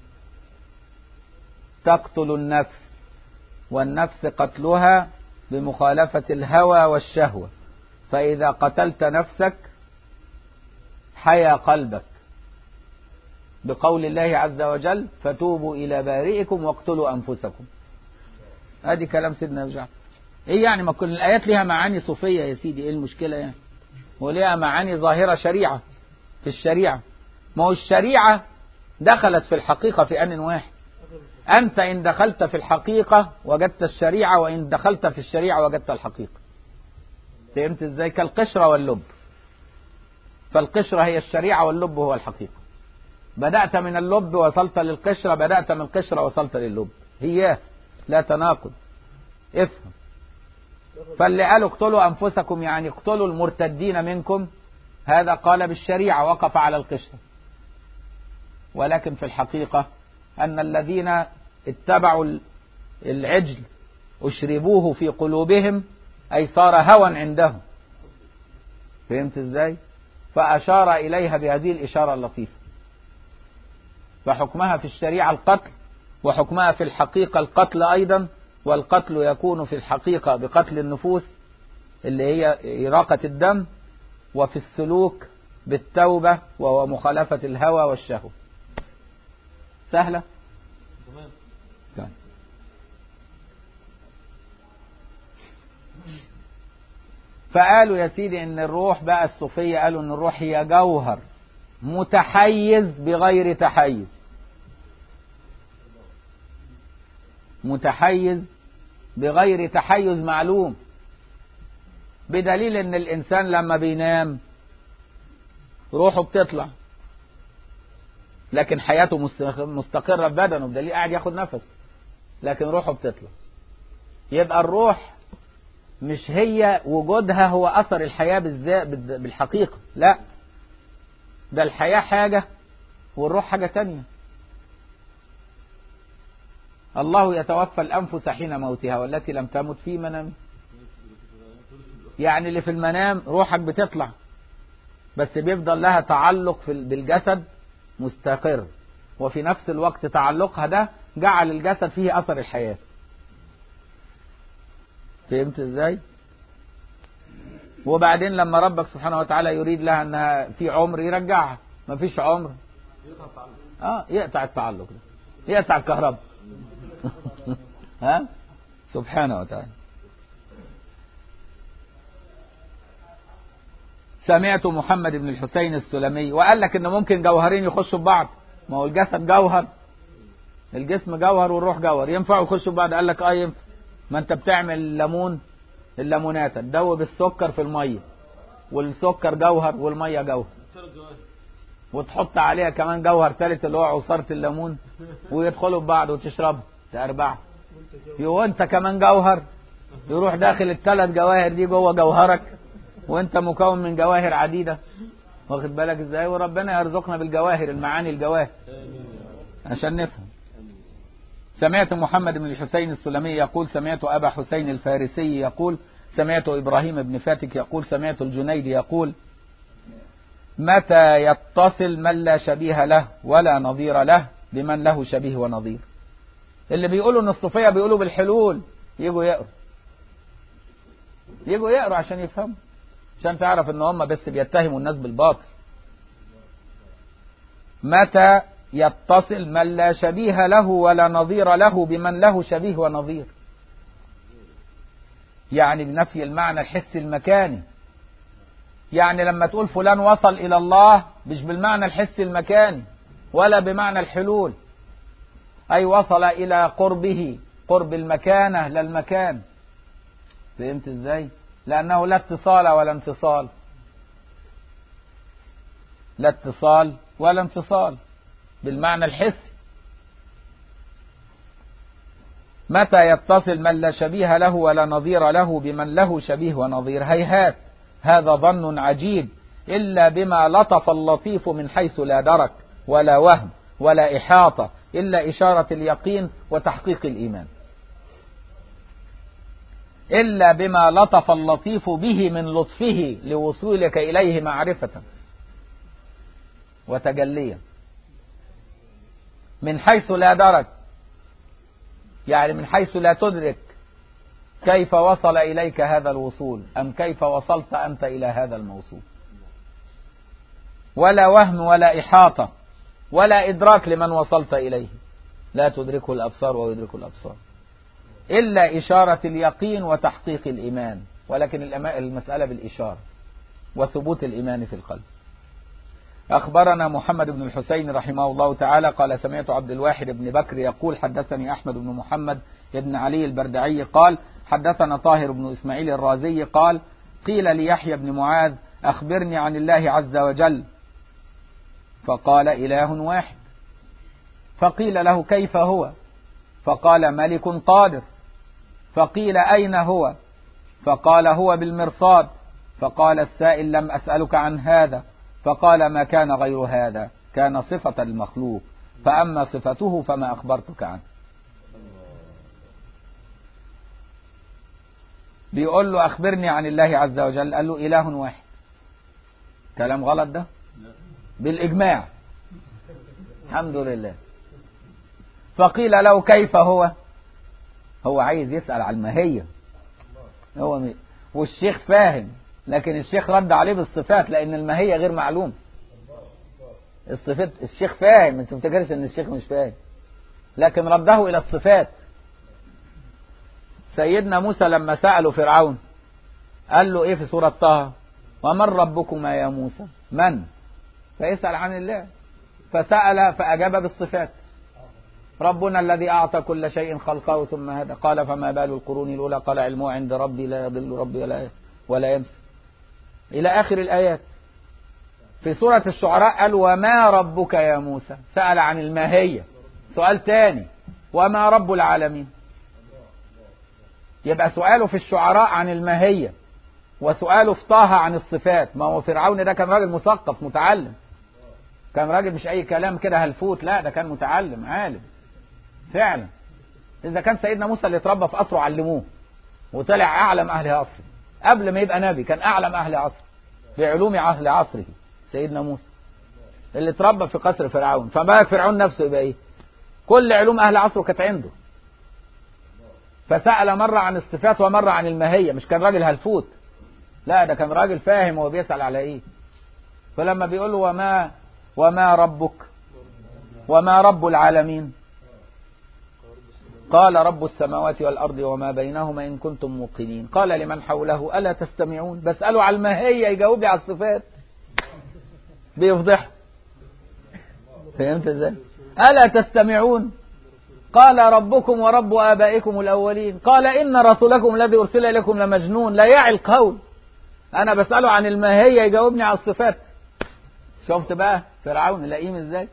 تقتل النفس والنفس قتلها بمخالفة الهوى والشهوة فإذا قتلت نفسك حيا قلبك بقول الله عز وجل فتوبوا إلى بارئكم واقتلوا أنفسكم ادي كلام سيدنا جعفر ايه يعني ما كل الايات ليها معاني صوفيه يا سيدي ايه المشكله يعني وليها معاني ظاهره شريعه في الشريعه ما هو الشريعه دخلت في الحقيقه في ان واحد انت ان دخلت في الحقيقه وجدت الشريعه وان دخلت في الشريعه وجدت الحقيقه فهمت ازاي كالقشره واللب فالقشره هي الشريعه واللب هو الحقيقه بدات من اللب وصلت للقشره بدات من القشره وصلت للب هي لا تناقض افهم فاللي قالوا اقتلوا انفسكم يعني اقتلوا المرتدين منكم هذا قال بالشريعه وقف على القشره ولكن في الحقيقه ان الذين اتبعوا العجل اشربوه في قلوبهم اي صار هوى عندهم فهمت ازاي فاشار اليها بهذه الاشاره اللطيفه فحكمها في الشريعه القتل وحكمها في الحقيقة القتل أيضا والقتل يكون في الحقيقة بقتل النفوس اللي هي إراقة الدم وفي السلوك بالتوبة وهو مخالفة الهوى والشهوة سهلة تمام طيب. فقالوا يا سيدي ان الروح بقى الصوفية قالوا ان الروح هي جوهر متحيز بغير تحيز متحيز بغير تحيز معلوم بدليل ان الانسان لما بينام روحه بتطلع لكن حياته مست- مستقرة ببدنه بدليل قاعد ياخد نفس لكن روحه بتطلع يبقى الروح مش هي وجودها هو اثر الحياة بالذات بالحقيقة لا ده الحياة حاجة والروح حاجة تانية الله يتوفى الأنفس حين موتها والتي لم تمت في منام يعني اللي في المنام روحك بتطلع بس بيفضل لها تعلق في بالجسد مستقر وفي نفس الوقت تعلقها ده جعل الجسد فيه أثر الحياة فهمت ازاي وبعدين لما ربك سبحانه وتعالى يريد لها انها في عمر يرجعها ما فيش عمر اه يقطع التعلق ده يقطع الكهرباء ها سبحانه وتعالى سمعت محمد بن الحسين السلمي وقال لك ان ممكن جوهرين يخشوا ببعض ما هو الجسد جوهر الجسم جوهر والروح جوهر ينفعوا يخشوا ببعض قال لك اه ينفع ما انت بتعمل الليمون الليمونات تدوب السكر في الميه والسكر جوهر والميه جوهر ثلاث جواهر وتحط عليها كمان جوهر ثالث اللي هو عصارة الليمون ويدخلوا ببعض وتشربها تأربعة يو انت كمان جوهر يروح داخل الثلاث جواهر دي جوه جوهرك وانت مكون من جواهر عديدة واخد بالك ازاي وربنا يرزقنا بالجواهر المعاني الجواهر آمين يا رب عشان نفهم آمين سمعت محمد بن الحسين السلمي يقول سمعت أبا حسين الفارسي يقول سمعت إبراهيم بن فاتك يقول سمعت الجنيد يقول متى يتصل من لا شبيه له ولا نظير له بمن له شبيه ونظير اللي بيقولوا ان الصوفيه بيقولوا بالحلول يجوا يقروا يجوا يقروا عشان يفهموا عشان تعرف ان هم بس بيتهموا الناس بالباطل متى يتصل من لا شبيه له ولا نظير له بمن له شبيه ونظير يعني بنفي المعنى الحسي المكاني يعني لما تقول فلان وصل إلى الله مش بالمعنى الحسي المكاني ولا بمعنى الحلول أي وصل إلى قربه قرب المكانة لا المكان فهمت ازاي لأنه لا اتصال ولا انفصال لا اتصال ولا انفصال بالمعنى الحسي متى يتصل من لا شبيه له ولا نظير له بمن له شبيه ونظير هيهات هذا ظن عجيب إلا بما لطف اللطيف من حيث لا درك ولا وهم ولا إحاطة إلا إشارة اليقين وتحقيق الإيمان إلا بما لطف اللطيف به من لطفه لوصولك إليه معرفة وتجليا من حيث لا درك يعني من حيث لا تدرك كيف وصل إليك هذا الوصول أم كيف وصلت أنت إلى هذا الموصول ولا وهم ولا إحاطة ولا إدراك لمن وصلت إليه لا تدركه الأبصار ويدرك الأبصار إلا إشارة اليقين وتحقيق الإيمان ولكن الأما- المسألة بالإشارة وثبوت الإيمان في القلب أخبرنا محمد بن الحسين رحمه الله تعالى قال سمعت عبد الواحد بن بكر يقول حدثني أحمد بن محمد بن علي البردعي قال حدثنا طاهر بن إسماعيل الرازي قال قيل ليحيى بن معاذ أخبرني عن الله عز وجل فقال إله واحد فقيل له كيف هو فقال ملك قادر فقيل أين هو فقال هو بالمرصاد فقال السائل لم أسألك عن هذا فقال ما كان غير هذا كان صفة المخلوق فأما صفته فما أخبرتك عنه بيقول له أخبرني عن الله عز وجل قال له إله واحد كلام غلط ده بالإجماع الحمد لله فقيل له كيف هو هو عايز يسأل على الماهية هو م... والشيخ فاهم لكن الشيخ رد عليه بالصفات لأن الماهية غير معلوم الصفات الشيخ فاهم انت متفكرش ان الشيخ مش فاهم لكن رده إلى الصفات سيدنا موسى لما سأله فرعون قال له ايه في سورة طه ومن ربكما يا موسى من فيسأل عن الله فسأل فأجاب بالصفات ربنا الذي أعطى كل شيء خلقه ثم هذا قال فما بال القرون الأولى قال علمه عند ربي لا يضل ربي ولا ولا ينسى إلى آخر الآيات في سورة الشعراء قال وما ربك يا موسى سأل عن الماهية سؤال تاني وما رب العالمين يبقى سؤاله في الشعراء عن الماهية وسؤاله في طه عن الصفات ما هو فرعون ده كان راجل مثقف متعلم كان راجل مش أي كلام كده هلفوت لا ده كان متعلم عالم فعلا إذا كان سيدنا موسى اللي اتربى في قصره علموه وطلع أعلم أهل عصره قبل ما يبقى نبي كان أعلم أهل عصره بعلوم أهل عصره سيدنا موسى اللي اتربى في قصر فرعون فما بالك فرعون نفسه يبقى إيه كل علوم أهل عصره كانت عنده فسأل مرة عن الصفات ومرة عن الماهية مش كان راجل هلفوت لا ده كان راجل فاهم هو بيسأل على ايه فلما بيقول له وما وما ربك وما رب العالمين قال رب السماوات والأرض وما بينهما إن كنتم موقنين قال لمن حوله ألا تستمعون بسأله على الماهية يجاوب لي على الصفات بيفضح فهمت ازاي ألا تستمعون قال ربكم ورب آبائكم الأولين قال إن رسولكم الذي أرسل إليكم لمجنون لا يعي القول أنا بسأله عن الماهية يجاوبني على الصفات شفت بقى فرعون لئيم ازاي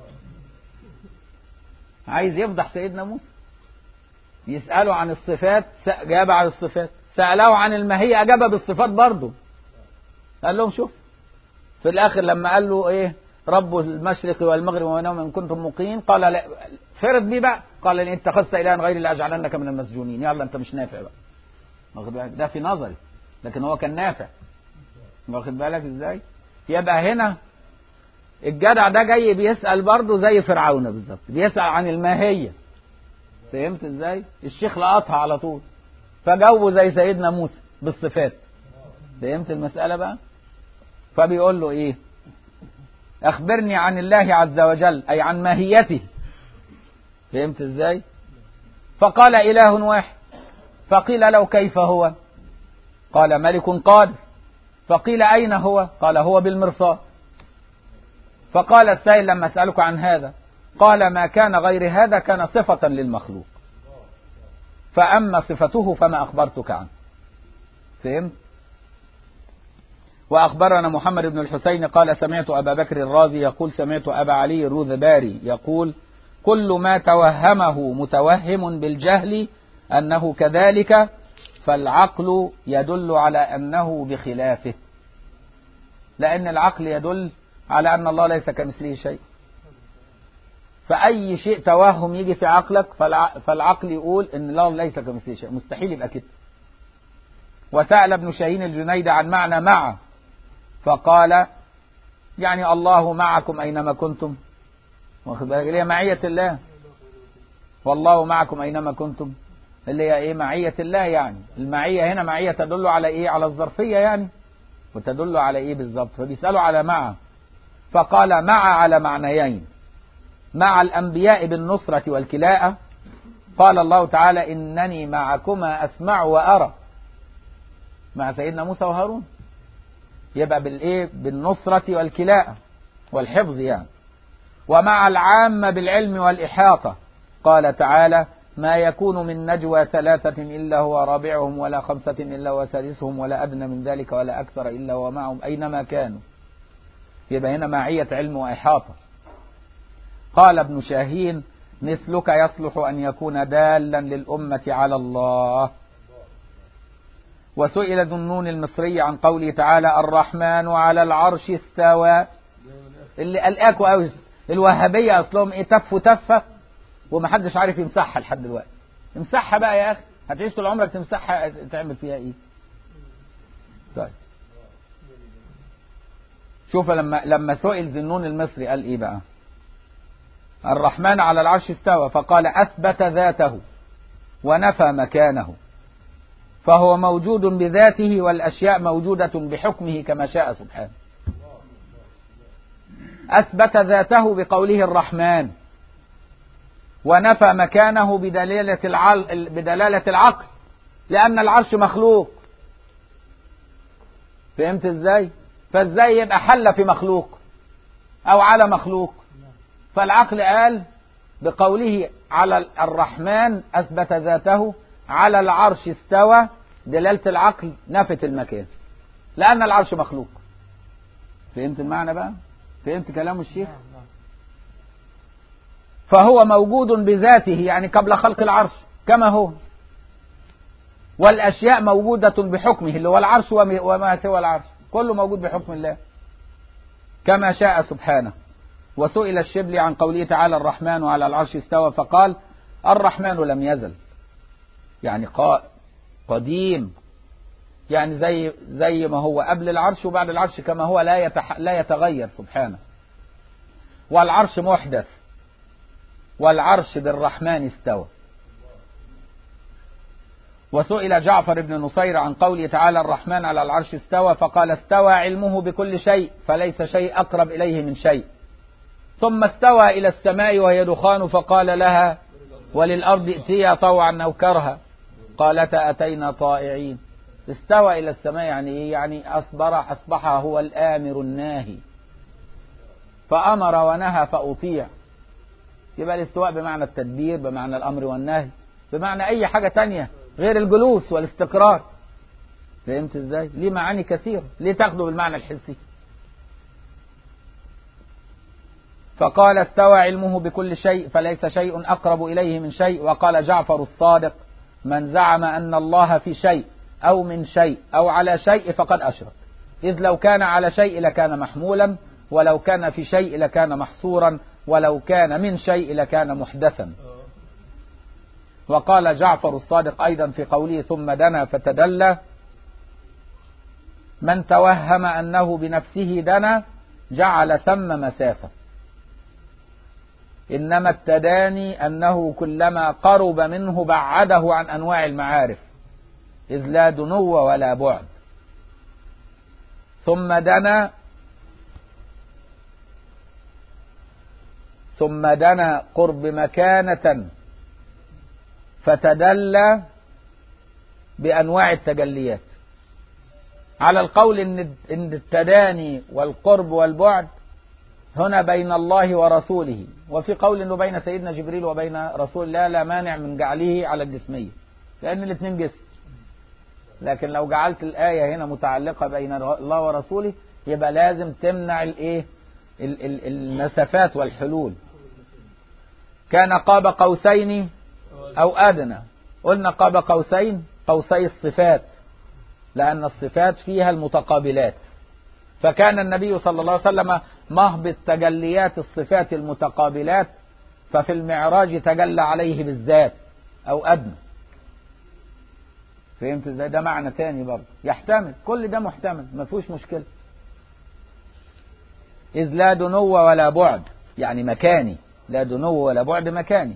عايز يفضح سيدنا موسى يسأله عن الصفات جاب عن الصفات سأله عن الماهية أجاب بالصفات برضه قال لهم شوف في الاخر لما قال له ايه رب المشرق والمغرب وبينهما ان كنتم موقنين قال لا فرض بيه بقى قال ان اتخذت الها غيري لاجعلنك من المسجونين يلا انت مش نافع بقى واخد بالك ده في نظري لكن هو كان نافع واخد بالك ازاي يبقى هنا الجدع ده جاي بيسأل برضه زي فرعون بالظبط بيسأل عن الماهية فهمت ازاي الشيخ لقطها على طول فجاوبه زي سيدنا موسى بالصفات فهمت المسألة بقى فبيقول له ايه اخبرني عن الله عز وجل اي عن ماهيته فهمت ازاي فقال اله واحد فقيل له كيف هو قال ملك قادر فقيل اين هو قال هو بالمرصاد فقال السائل لما اسالك عن هذا قال ما كان غير هذا كان صفه للمخلوق فاما صفته فما اخبرتك عنه فهمت وأخبرنا محمد بن الحسين قال سمعت أبا بكر الرازي يقول سمعت أبا علي الروذباري يقول كل ما توهمه متوهم بالجهل أنه كذلك فالعقل يدل على أنه بخلافه لأن العقل يدل على أن الله ليس كمثله شيء فأي شيء توهم يجي في عقلك فالعقل يقول أن الله ليس كمثله شيء مستحيل يبقى كده وسأل ابن شاهين الجنيد عن معنى مع فقال يعني الله معكم أينما كنتم واخد بالك اللي هي معية الله والله معكم أينما كنتم اللي هي إيه معية الله يعني المعية هنا معية تدل على إيه على الظرفية يعني وتدل على إيه بالظبط فبيسألوا على مع فقال مع على معنيين مع الأنبياء بالنصرة والكلاءة قال الله تعالى إنني معكما أسمع وأرى مع سيدنا موسى وهارون يبقى بالايه بالنصرة والكلاء والحفظ يعني ومع العامة بالعلم والإحاطة قال تعالى ما يكون من نجوى ثلاثة إلا هو رابعهم ولا خمسة إلا هو سادسهم ولا أدنى من ذلك ولا أكثر إلا هو معهم أينما كانوا يبقى هنا معية علم وإحاطة قال ابن شاهين مثلك يصلح أن يكون دالا للأمة على الله وسئل ذو النون المصري عن قوله تعالى الرحمن على العرش استوى اللي قلقاكوا قوي الوهابيه اصلهم ايه تفوا تفه ومحدش عارف يمسحها لحد دلوقتي امسحها بقى يا اخي هتعيش طول عمرك تمسحها تعمل فيها ايه طيب شوف لما لما سئل ذو النون المصري قال ايه بقى الرحمن على العرش استوى فقال اثبت ذاته ونفى مكانه فهو موجود بذاته والأشياء موجودة بحكمه كما شاء سبحانه أثبت ذاته بقوله الرحمن ونفى مكانه بدلالة العل... بدلالة العقل لأن العرش مخلوق فهمت ازاي؟ فازاي يبقى حل في مخلوق أو على مخلوق فالعقل قال بقوله على الرحمن أثبت ذاته على العرش استوى دلالة العقل نفت المكان لأن العرش مخلوق فهمت المعنى بقى فهمت كلام الشيخ فهو موجود بذاته يعني قبل خلق العرش كما هو والأشياء موجودة بحكمه اللي هو العرش وما سوى العرش كله موجود بحكم الله كما شاء سبحانه وسئل الشبلي عن قوله تعالى الرحمن على العرش استوى فقال الرحمن لم يزل يعني قديم يعني زي زي ما هو قبل العرش وبعد العرش كما هو لا يتح لا يتغير سبحانه والعرش محدث والعرش بالرحمن استوى وسئل جعفر بن نصير عن قوله تعالى الرحمن على العرش استوى فقال استوى علمه بكل شيء فليس شيء أقرب إليه من شيء ثم استوى إلى السماء وهي دخان فقال لها وللأرض ائتيا طوعا أو كرها قالتا أتينا طائعين استوى إلى السماء يعني إيه؟ يعني أصبر أصبح هو الآمر الناهي فأمر ونهى فأطيع يبقى الاستواء بمعنى التدبير بمعنى الأمر والنهي بمعنى أي حاجة تانية غير الجلوس والاستقرار فهمت ازاي؟ ليه معاني كثيرة ليه تاخده بالمعنى الحسي فقال استوى علمه بكل شيء فليس شيء أقرب إليه من شيء وقال جعفر الصادق من زعم أن الله في شيء أو من شيء أو على شيء فقد أشرك إذ لو كان على شيء لكان محمولا ولو كان في شيء لكان محصورا ولو كان من شيء لكان محدثا وقال جعفر الصادق أيضا في قوله ثم دنا فتدلى من توهم أنه بنفسه دنا جعل ثم مسافة إنما التداني أنه كلما قرب منه بعده عن أنواع المعارف إذ لا دنو ولا بعد ثم دنا ثم دنا قرب مكانة فتدلى بأنواع التجليات على القول إن إن التداني والقرب والبعد هنا بين الله ورسوله وفي قول انه بين سيدنا جبريل وبين رسول الله لا مانع من جعله على الجسمية لأن الاثنين جسم لكن لو جعلت الآية هنا متعلقة بين الله ورسوله يبقى لازم تمنع الايه ال- ال- المسافات والحلول كان قاب قوسين أو أدنى قلنا قاب قوسين قوسي الصفات لأن الصفات فيها المتقابلات فكان النبي صلى الله عليه وسلم مهبط تجليات الصفات المتقابلات ففي المعراج تجلى عليه بالذات أو أدنى فهمت ازاي ده معنى تاني برضه يحتمل كل ده محتمل ما فيهوش مشكلة إذ لا دنو ولا بعد يعني مكاني لا دنو ولا بعد مكاني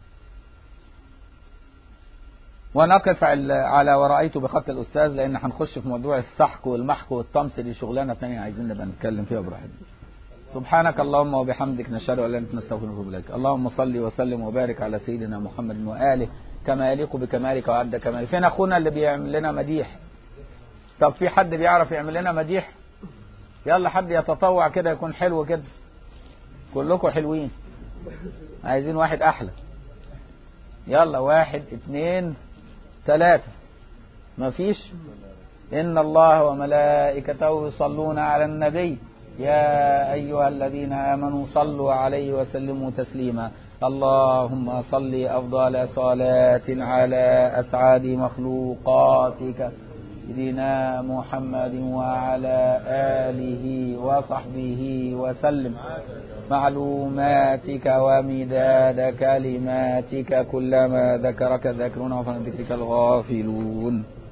ونقف عل- على ورأيت بخط الأستاذ لأن هنخش في موضوع السحق والمحك والطمس دي شغلانة تانية عايزين نبقى نتكلم فيها براحتنا سبحانك اللهم وبحمدك نشهد أن لا إله إلا أنت نستغفرك ونتوب إليك اللهم صل وسلم وبارك على سيدنا محمد وآله كما يليق بكمالك وعد كمالك فين أخونا اللي بيعمل لنا مديح طب في حد بيعرف يعمل لنا مديح يلا حد يتطوع كده يكون حلو كده كلكم حلوين عايزين واحد أحلى يلا واحد اتنين ثلاثة مفيش إن الله وملائكته يصلون على النبي يا أيها الذين آمنوا صلوا عليه وسلموا تسليما اللهم صل أفضل صلاة على أسعد مخلوقاتك سيدنا محمد وعلى آله وصحبه وسلم معلوماتك ومداد كلماتك كلما ذكرك ذاكرون وفن ذكرك الغافلون